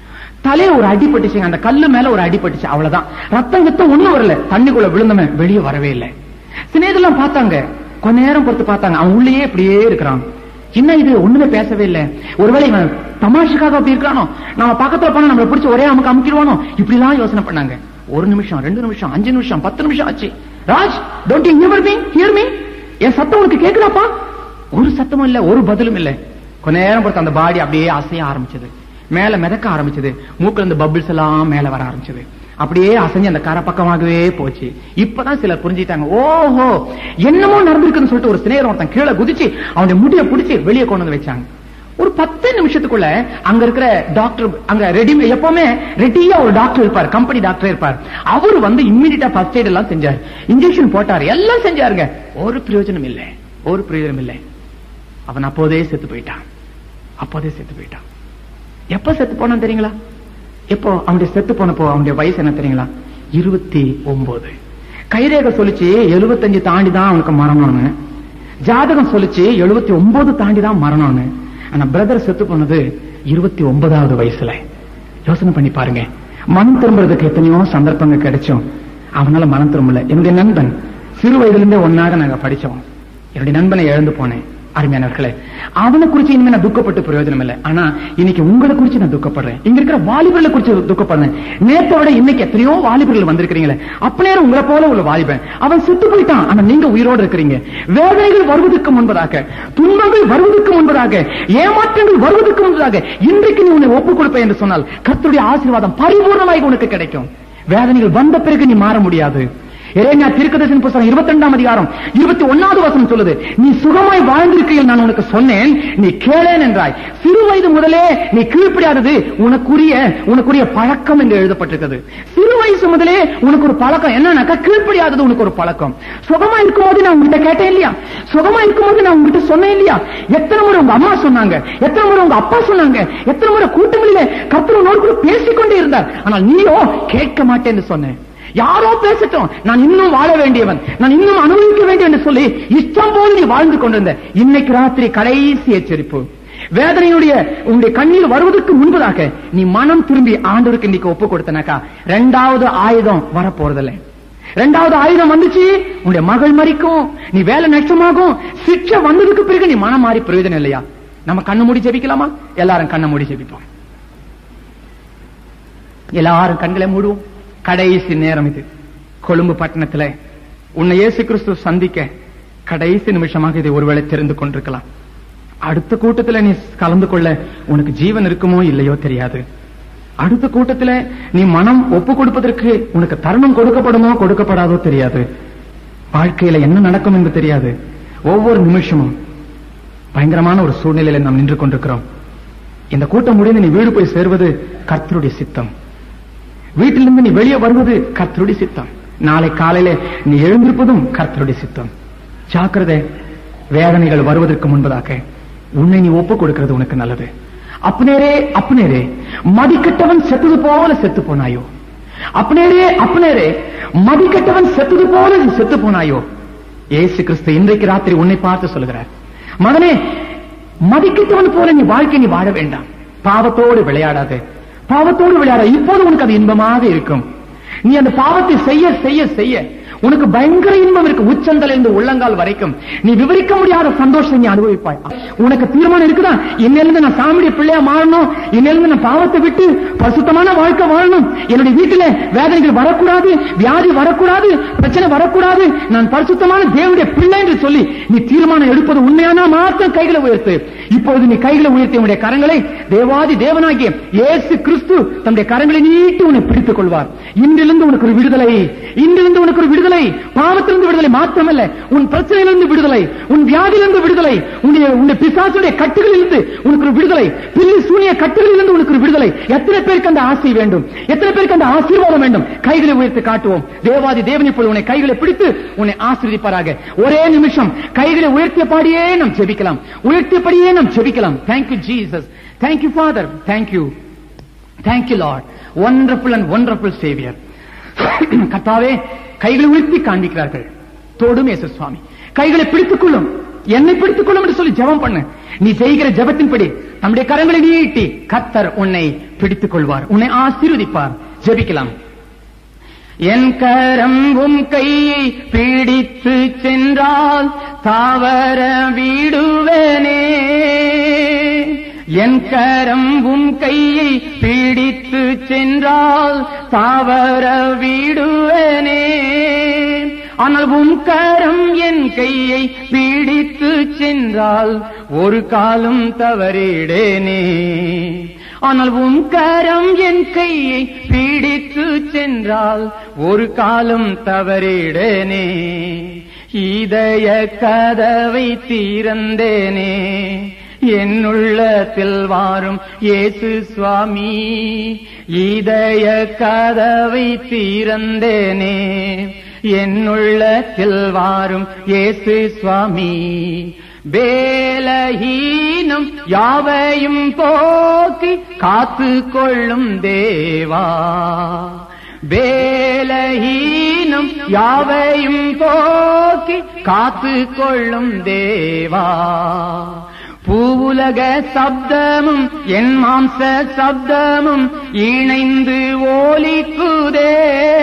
தலைய ஒரு அடி பட்டுச்சுங்க அந்த கல்லு மேல ஒரு அடி பட்டுச்சு அவ்வளவுதான் ரத்தம் கித்தம் ஒண்ணும் வரல தண்ணிக்குள்ள விழுந்தவன் வெளியே வரவே இல்லை சினேதெல்லாம் பார்த்தாங்க கொஞ்ச நேரம் பொறுத்து பார்த்தாங்க அவன் உள்ளேயே இப்படியே இருக்கிறான் என்ன இது ஒண்ணுமே பேசவே இல்லை ஒருவேளை இவன் தமாஷுக்காக அப்படி இருக்கானோ நம்ம பக்கத்துல போனா நம்மள பிடிச்சி ஒரே அமுக்கு அமுக்கிடுவானோ இப்படி எல்லாம் யோசனை பண்ணாங்க ஒரு நிமிஷம் ரெண்டு நிமிஷம் அஞ்சு நிமிஷம் பத்து நிமிஷம் ஆச்சு Raj don't you hear me hear me என் சத்தம் உனக்கு கேக்குதாப்பா ஒரு சத்தமும் இல்ல ஒரு பதிலும் இல்ல கொஞ்ச நேரம் பொறுத்து அந்த பாடி அப்படியே அசைய ஆரம்பிச்சது மேல மிதக்க ஆரம்பிச்சது மூக்குல இருந்து பபிள்ஸ் எல்லாம் மேல வர ஆரம்பிச்சது அப்படியே அசைஞ்சு அந்த கரை பக்கமாகவே போச்சு இப்பதான் சிலர் புரிஞ்சுட்டாங்க ஓஹோ என்னமோ நடந்திருக்குன்னு சொல்லிட்டு ஒரு சிநேகர் ஒருத்தன் கீழே குதிச்சு அவனுடைய முடியை பிடிச்சி வெளியே கொண்டு வந்து வச்சாங்க ஒரு பத்து நிமிஷத்துக்குள்ள அங்க இருக்கிற டாக்டர் அங்க ரெடி எப்பவுமே ரெடியா ஒரு டாக்டர் இருப்பார் கம்பெனி டாக்டர் இருப்பார் அவர் வந்து இம்மிடியா ஃபர்ஸ்ட் எய்ட் எல்லாம் செஞ்சார் இன்ஜெக்ஷன் போட்டார் எல்லாம் செஞ்சாருங்க ஒரு பிரயோஜனம் இல்லை ஒரு பிரயோஜனம் இல்லை அவன் அப்போதே செத்து போயிட்டான் அப்போதே செத்து போயிட்டான் எப்ப செத்து போனான் தெரியுங்களா எப்போ அவனுடைய செத்து போனப்போ அவனுடைய வயசு என்ன தெரியுங்களா இருபத்தி ஒன்பது கைரேக சொல்லிச்சு எழுபத்தஞ்சு தாண்டி தான் அவனுக்கு மரணம்னு ஜாதகம் சொல்லிச்சு எழுபத்தி ஒன்பது தாண்டி தான் மரணம்னு ஆனா பிரதர் செத்து போனது இருபத்தி ஒன்பதாவது வயசுல யோசனை பண்ணி பாருங்க மனம் திரும்புறதுக்கு எத்தனையோ சந்தர்ப்பங்கள் கிடைச்சோம் அவனால மனம் திரும்பல என்னுடைய நண்பன் சிறு வயதுல இருந்தே ஒன்னாக நாங்க படிச்சோம் என்னுடைய நண்பனை இழந்து போனேன் அருமையானவர்களே அவனை குறிச்சு இனிமே நான் துக்கப்பட்டு பிரயோஜனம் இல்லை ஆனா இன்னைக்கு உங்களை குறிச்சு நான் துக்கப்படுறேன் இங்க இருக்கிற வாலிபர்களை குறிச்சு துக்கப்படுறேன் நேற்றை விட இன்னைக்கு எத்தனையோ வாலிபர்கள் வந்திருக்கிறீங்களே அப்ப நேரம் உங்களை போல உள்ள வாலிபன் அவன் செத்து போயிட்டான் ஆனா நீங்க உயிரோடு இருக்கிறீங்க வேதனைகள் வருவதற்கு முன்பதாக துன்பங்கள் வருவதற்கு முன்பதாக ஏமாற்றங்கள் வருவதற்கு முன்பதாக இன்றைக்கு நீ உன்னை ஒப்புக் கொடுப்ப என்று சொன்னால் கர்த்தருடைய ஆசீர்வாதம் பரிபூர்ணமாக உனக்கு கிடைக்கும் வேதனைகள் வந்த பிறகு நீ மாற முடியாது எரேமியா தீர்க்கதரிசன புத்தகம் இருபத்தி ரெண்டாம் அதிகாரம் இருபத்தி ஒன்னாவது வசனம் சொல்லுது நீ சுகமாய் வாழ்ந்திருக்கையில் நான் உனக்கு சொன்னேன் நீ கேளேன் என்றாய் சிறு வயது முதலே நீ கீழ்ப்படியாதது உனக்குரிய உனக்குரிய பழக்கம் என்று எழுதப்பட்டிருக்கிறது சிறு வயசு முதலே உனக்கு ஒரு பழக்கம் என்னன்னாக்கா கீழ்ப்படியாதது உனக்கு ஒரு பழக்கம் சுகமா இருக்கும்போது நான் உங்ககிட்ட கேட்டேன் இல்லையா சுகமா இருக்கும்போது நான் உங்ககிட்ட சொன்னேன் இல்லையா எத்தனை முறை உங்க அம்மா சொன்னாங்க எத்தனை முறை உங்க அப்பா சொன்னாங்க எத்தனை முறை கூட்டங்களிலே கர்த்தரோடு கூட பேசிக்கொண்டே இருந்தார் ஆனால் நீயோ கேட்க மாட்டேன்னு சொன்னேன் யாரோ பேசட்டும் நான் இன்னும் வாழ வேண்டியவன் நான் இன்னும் அனுபவிக்க வேண்டிய என்று சொல்லி இஷ்டம் போல நீ வாழ்ந்து கொண்டிருந்த இன்னைக்கு ராத்திரி கடைசி எச்சரிப்பு வேதனையுடைய உன்னுடைய கண்ணீர் வருவதற்கு முன்பதாக நீ மனம் திரும்பி ஆண்டவருக்கு இன்னைக்கு ஒப்பு கொடுத்தனாக்கா ரெண்டாவது ஆயுதம் வரப்போறதில்லை ரெண்டாவது ஆயுதம் வந்துச்சு உன்னுடைய மகள் மறிக்கும் நீ வேலை நஷ்டமாகும் சிக்ஷை வந்ததுக்கு பிறகு நீ மனம் மாறி பிரயோஜனம் இல்லையா நம்ம கண்ணு மூடி ஜெபிக்கலாமா எல்லாரும் கண்ணை மூடி ஜெபிப்போம் எல்லாரும் கண்களை மூடுவோம் கடைசி நேரம் இது கொழும்பு பட்டணத்துல உன்னை இயேசு கிறிஸ்து சந்திக்க கடைசி நிமிஷமாக இதை ஒருவேளை தெரிந்து கொண்டிருக்கலாம் அடுத்த கூட்டத்துல நீ கலந்து கொள்ள உனக்கு ஜீவன் இருக்குமோ இல்லையோ தெரியாது அடுத்த கூட்டத்துல நீ மனம் ஒப்பு கொடுப்பதற்கு உனக்கு தருணம் கொடுக்கப்படுமோ கொடுக்கப்படாதோ தெரியாது வாழ்க்கையில என்ன நடக்கும் என்று தெரியாது ஒவ்வொரு நிமிஷமும் பயங்கரமான ஒரு சூழ்நிலையில நாம் நின்று கொண்டிருக்கிறோம் இந்த கூட்டம் முடிந்து நீ வீடு போய் சேர்வது கர்த்தருடைய சித்தம் வீட்டிலிருந்து நீ வெளியே வருவது கர்த்தருடைய சித்தம் நாளை காலையில நீ எழுந்திருப்பதும் கர்த்தருடைய சித்தம் ஜாக்கிரதை வேதனைகள் வருவதற்கு முன்பதாக உன்னை நீ ஒப்பு கொடுக்கிறது உனக்கு நல்லது அப்னேரே அப்னேரே மதிக்கட்டவன் செத்தது போல செத்து போனாயோ அப்னேரே அப்னேரே மதிக்கட்டவன் செத்தது போல நீ செத்து போனாயோ ஏசு கிறிஸ்து இன்றைக்கு ராத்திரி உன்னை பார்த்து சொல்லுகிறார் மகனே மதிக்கட்டவன் போல நீ வாழ்க்கை நீ வாழ வேண்டாம் பாவத்தோடு விளையாடாது பாவத்தோடு விளையாட இப்போது உனக்கு அது இன்பமாக இருக்கும் நீ அந்த பாவத்தை செய்ய செய்ய செய்ய உனக்கு பயங்கர இன்பம் இருக்கு உச்சந்தல இருந்து உள்ளங்கால் வரைக்கும் நீ விவரிக்க முடியாத சந்தோஷம் நீ அனுபவிப்பாய் உனக்கு தீர்மானம் இருக்குதா இன்னிலிருந்து நான் சாமியுடைய பிள்ளையா மாறணும் இன்னிலிருந்து நான் பாவத்தை விட்டு பரிசுத்தமான வாழ்க்கை வாழணும் என்னுடைய வீட்டில வேதனைகள் வரக்கூடாது வியாதி வரக்கூடாது பிரச்சனை வரக்கூடாது நான் பரிசுத்தமான தேவனுடைய பிள்ளை என்று சொல்லி நீ தீர்மானம் எடுப்பது உண்மையானா மாத்திரம் கைகளை உயர்த்து இப்பொழுது நீ கைகளை உயர்த்தி உன்னுடைய கரங்களை தேவாதி தேவனாகிய இயேசு கிறிஸ்து தன்னுடைய கரங்களை நீட்டி உன்னை பிடித்துக் கொள்வார் இன்றிலிருந்து உனக்கு ஒரு விடுதலை இன்றிலிருந்து உனக்கு ஒரு விடுதலை பாவத்திலிருந்து விடுதலை மாத்திரமல்ல உன் பிரச்சனையிலிருந்து விடுதலை உன் வியாதியிலிருந்து விடுதலை உன்னுடைய உன்னுடைய பிசாசுடைய கட்டுகளிலிருந்து உனக்கு ஒரு விடுதலை பில்லி சூனிய கட்டுகளிலிருந்து உனக்கு ஒரு விடுதலை எத்தனை பேருக்கு அந்த ஆசை வேண்டும் எத்தனை பேருக்கு அந்த ஆசீர்வாதம் வேண்டும் கைகளை உயர்த்தி காட்டுவோம் தேவாதி தேவனை போல் உன்னை கைகளை பிடித்து உன்னை ஆசீர்வதிப்பாராக ஒரே நிமிஷம் கைகளை உயர்த்தியபடியே நாம் ஜெபிக்கலாம் உயர்த்தியபடியே நாம் ஜெபிக்கலாம் thank you Jesus thank you father thank you thank you Lord wonderful and wonderful saviour கர்த்தாவே கைகளை உயர்த்தி காண்பிக்கிறார்கள் தோடும் இயேசு சுவாமி கைகளை பிடித்துக் கொள்ளும் என்னை பிடித்துக் கொள்ளும் என்று சொல்லி ஜெபம் பண்ணு நீ செய்கிற ஜெபத்தின்படி நம்முடைய கரங்களை நீட்டி கத்தர் உன்னை பிடித்துக் கொள்வார் உன்னை ஆசீர்வதிப்பார் ஜெபிக்கலாம் என் கரம் உம் கையை பிடித்து சென்றால் தாவர வீடுவனே என் கரம் உம் கையை பிடித்து சென்றால் தாவர வீடுவனே ஆனால் உம் கரம் என் கையை பிடித்து சென்றால் ஒரு காலம் தவறிடேனே ஆனால் உன் கரம் என் கையை பிடித்து சென்றால் ஒரு காலம் தவறிடனே இதய கதவை தீரந்தேனே என்னுள்ளத்தில் வாரும் இயேசு சுவாமி இதய கதவை தீரந்தேனே என்னுள்ளத்தில் வாரும் இயேசு சுவாமி வேலஹீனம் யாவையும் போக்கி காத்து கொள்ளும் தேவா வேலஹீனம் யாவையும் போக்கி காத்து கொள்ளும் தேவா பூவுலக சப்தமும் என் மாம்ச சப்தமும் இணைந்து ஓலிக்குதே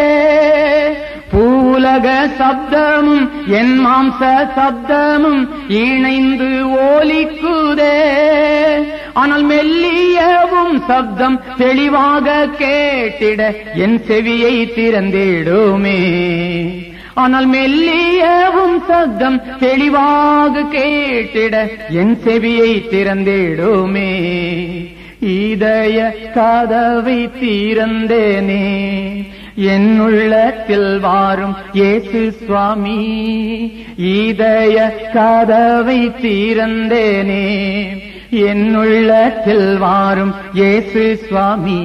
பூலக சப்தமும் என் மாம்ச சப்தமும் இணைந்து ஓலிக்குதே ஆனால் மெல்லியவும் சப்தம் தெளிவாக கேட்டிட என் செவியை திறந்திடுமே ஆனால் மெல்லியவும் சப்தம் தெளிவாக கேட்டிட என் செவியை திறந்திடுமே இதய கதவை திறந்தேனே என் உள்ளத்தில் வாரும் இயேசு சுவாமி இதய கதவை திறந்தேனே என் உள்ளத்தில் வாரும் இயேசு சுவாமி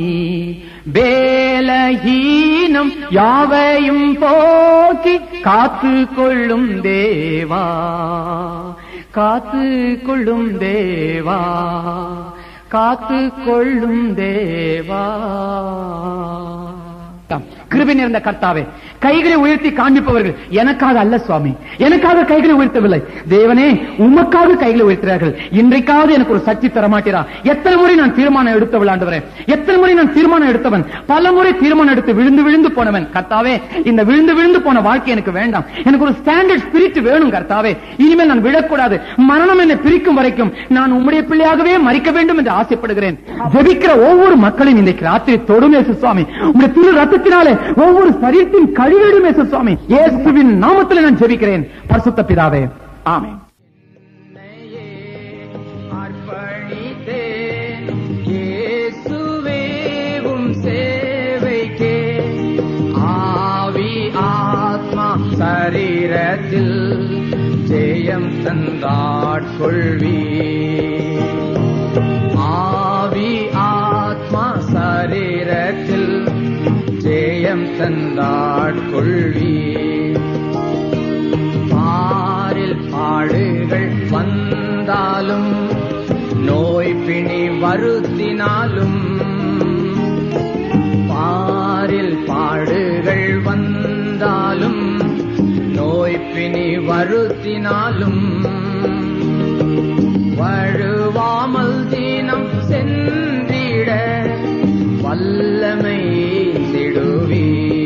வேலஹீனம் யாவையும் போக்கி காத்து கொள்ளும் தேவா காத்து கொள்ளும் தேவா காத்து கொள்ளும் தேவா வேண்டாம் கிருபை நிறைந்த கர்த்தாவே கைகளை உயர்த்தி காண்பிப்பவர்கள் எனக்காக அல்ல சுவாமி எனக்காக கைகளை உயர்த்தவில்லை தேவனே உமக்காக கைகளை உயர்த்துறார்கள் இன்றைக்காவது எனக்கு ஒரு சக்தி தர மாட்டீரா எத்தனை முறை நான் தீர்மானம் எடுத்த விளாண்டவரே எத்தனை முறை நான் தீர்மானம் எடுத்தவன் பல முறை தீர்மானம் எடுத்து விழுந்து விழுந்து போனவன் கர்த்தாவே இந்த விழுந்து விழுந்து போன வாழ்க்கை எனக்கு வேண்டாம் எனக்கு ஒரு ஸ்டாண்டர்ட் ஸ்பிரிட் வேணும் கர்த்தாவே இனிமேல் நான் விழக்கூடாது மரணம் என்னை பிரிக்கும் வரைக்கும் நான் உம்முடைய பிள்ளையாகவே மறிக்க வேண்டும் என்று ஆசைப்படுகிறேன் ஜெபிக்கிற ஒவ்வொரு மக்களையும் இன்றைக்கு ராத்திரி தொடும் இயேசு சுவாமி உங்களுடைய திரு ரத்தத்தினாலே ஒவ்வொரு சரீரத்தின் கழிவிடும் இயேசு சுவாமி இயேசுவின் நாமத்தில் நான் ஜெபிக்கிறேன் பரிசுத்த பிதாவே ஆமென் என்னையே அர்ப்பணித்தேன் இயேசுவே உம் சேவைக்கே ஆவி ஆத்மா சரீரத்தில் ஜெயம் தந்தாட்கொள்வி ஆவி ஆத்மா சரீரத்தில் ஜெயம் தந்தாட்கொள்வி பாரில் பாடுகள் வந்தாலும் நோய் பிணி வருத்தினாலும் பாரில் பாடுகள் வந்தாலும் நோய் பிணி வருத்தினாலும் வழுவாமல் தினம் சென்றிட வல்லமை நெடுவே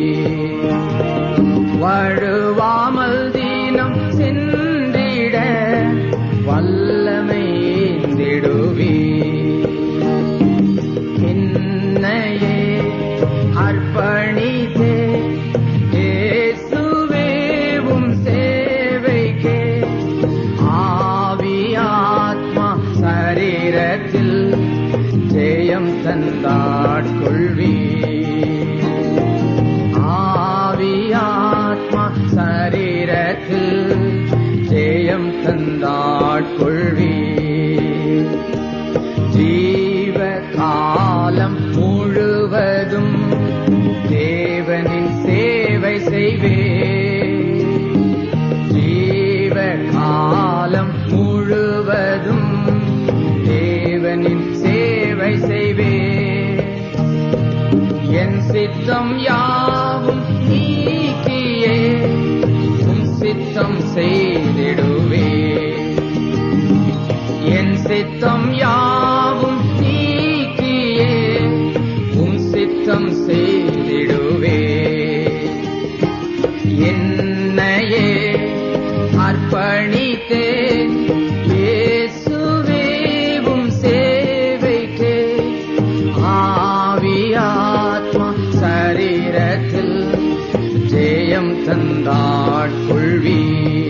வழுவாமல் தினம் சென்றிட வல்லமை நெடுவே என்னையே அர்ப்பணித்தே இயேசுவே உம் சேவைக்கே ஆவி ஆத்மா சரீரத்தில் ஜெயம் தந்தாட்கொள்வி ஆவி ஆத்மா சரீரத்தில் ஜெயம் தந்தாட்கொள்வி ஜீவ காலம் முழுவதும் தேவனின் சேவை செய்வே ஜீவ காலம் முழுவதும் தேவனின் சேவை செய்வே என் சித்தம் யாவும் நீக்கியே உம் சித்தம் செய்திடுவே என் சித்தம் யாவும் நீக்கியே உம் சித்தம் செய்திடுவே என்னையே அர்ப்பணித்தேன் இயேசுவே உம் சேவைக்கே ஆவி ஆத்மா சரீரத்தில் ஜெயம் தந்தாட்கொள்வீ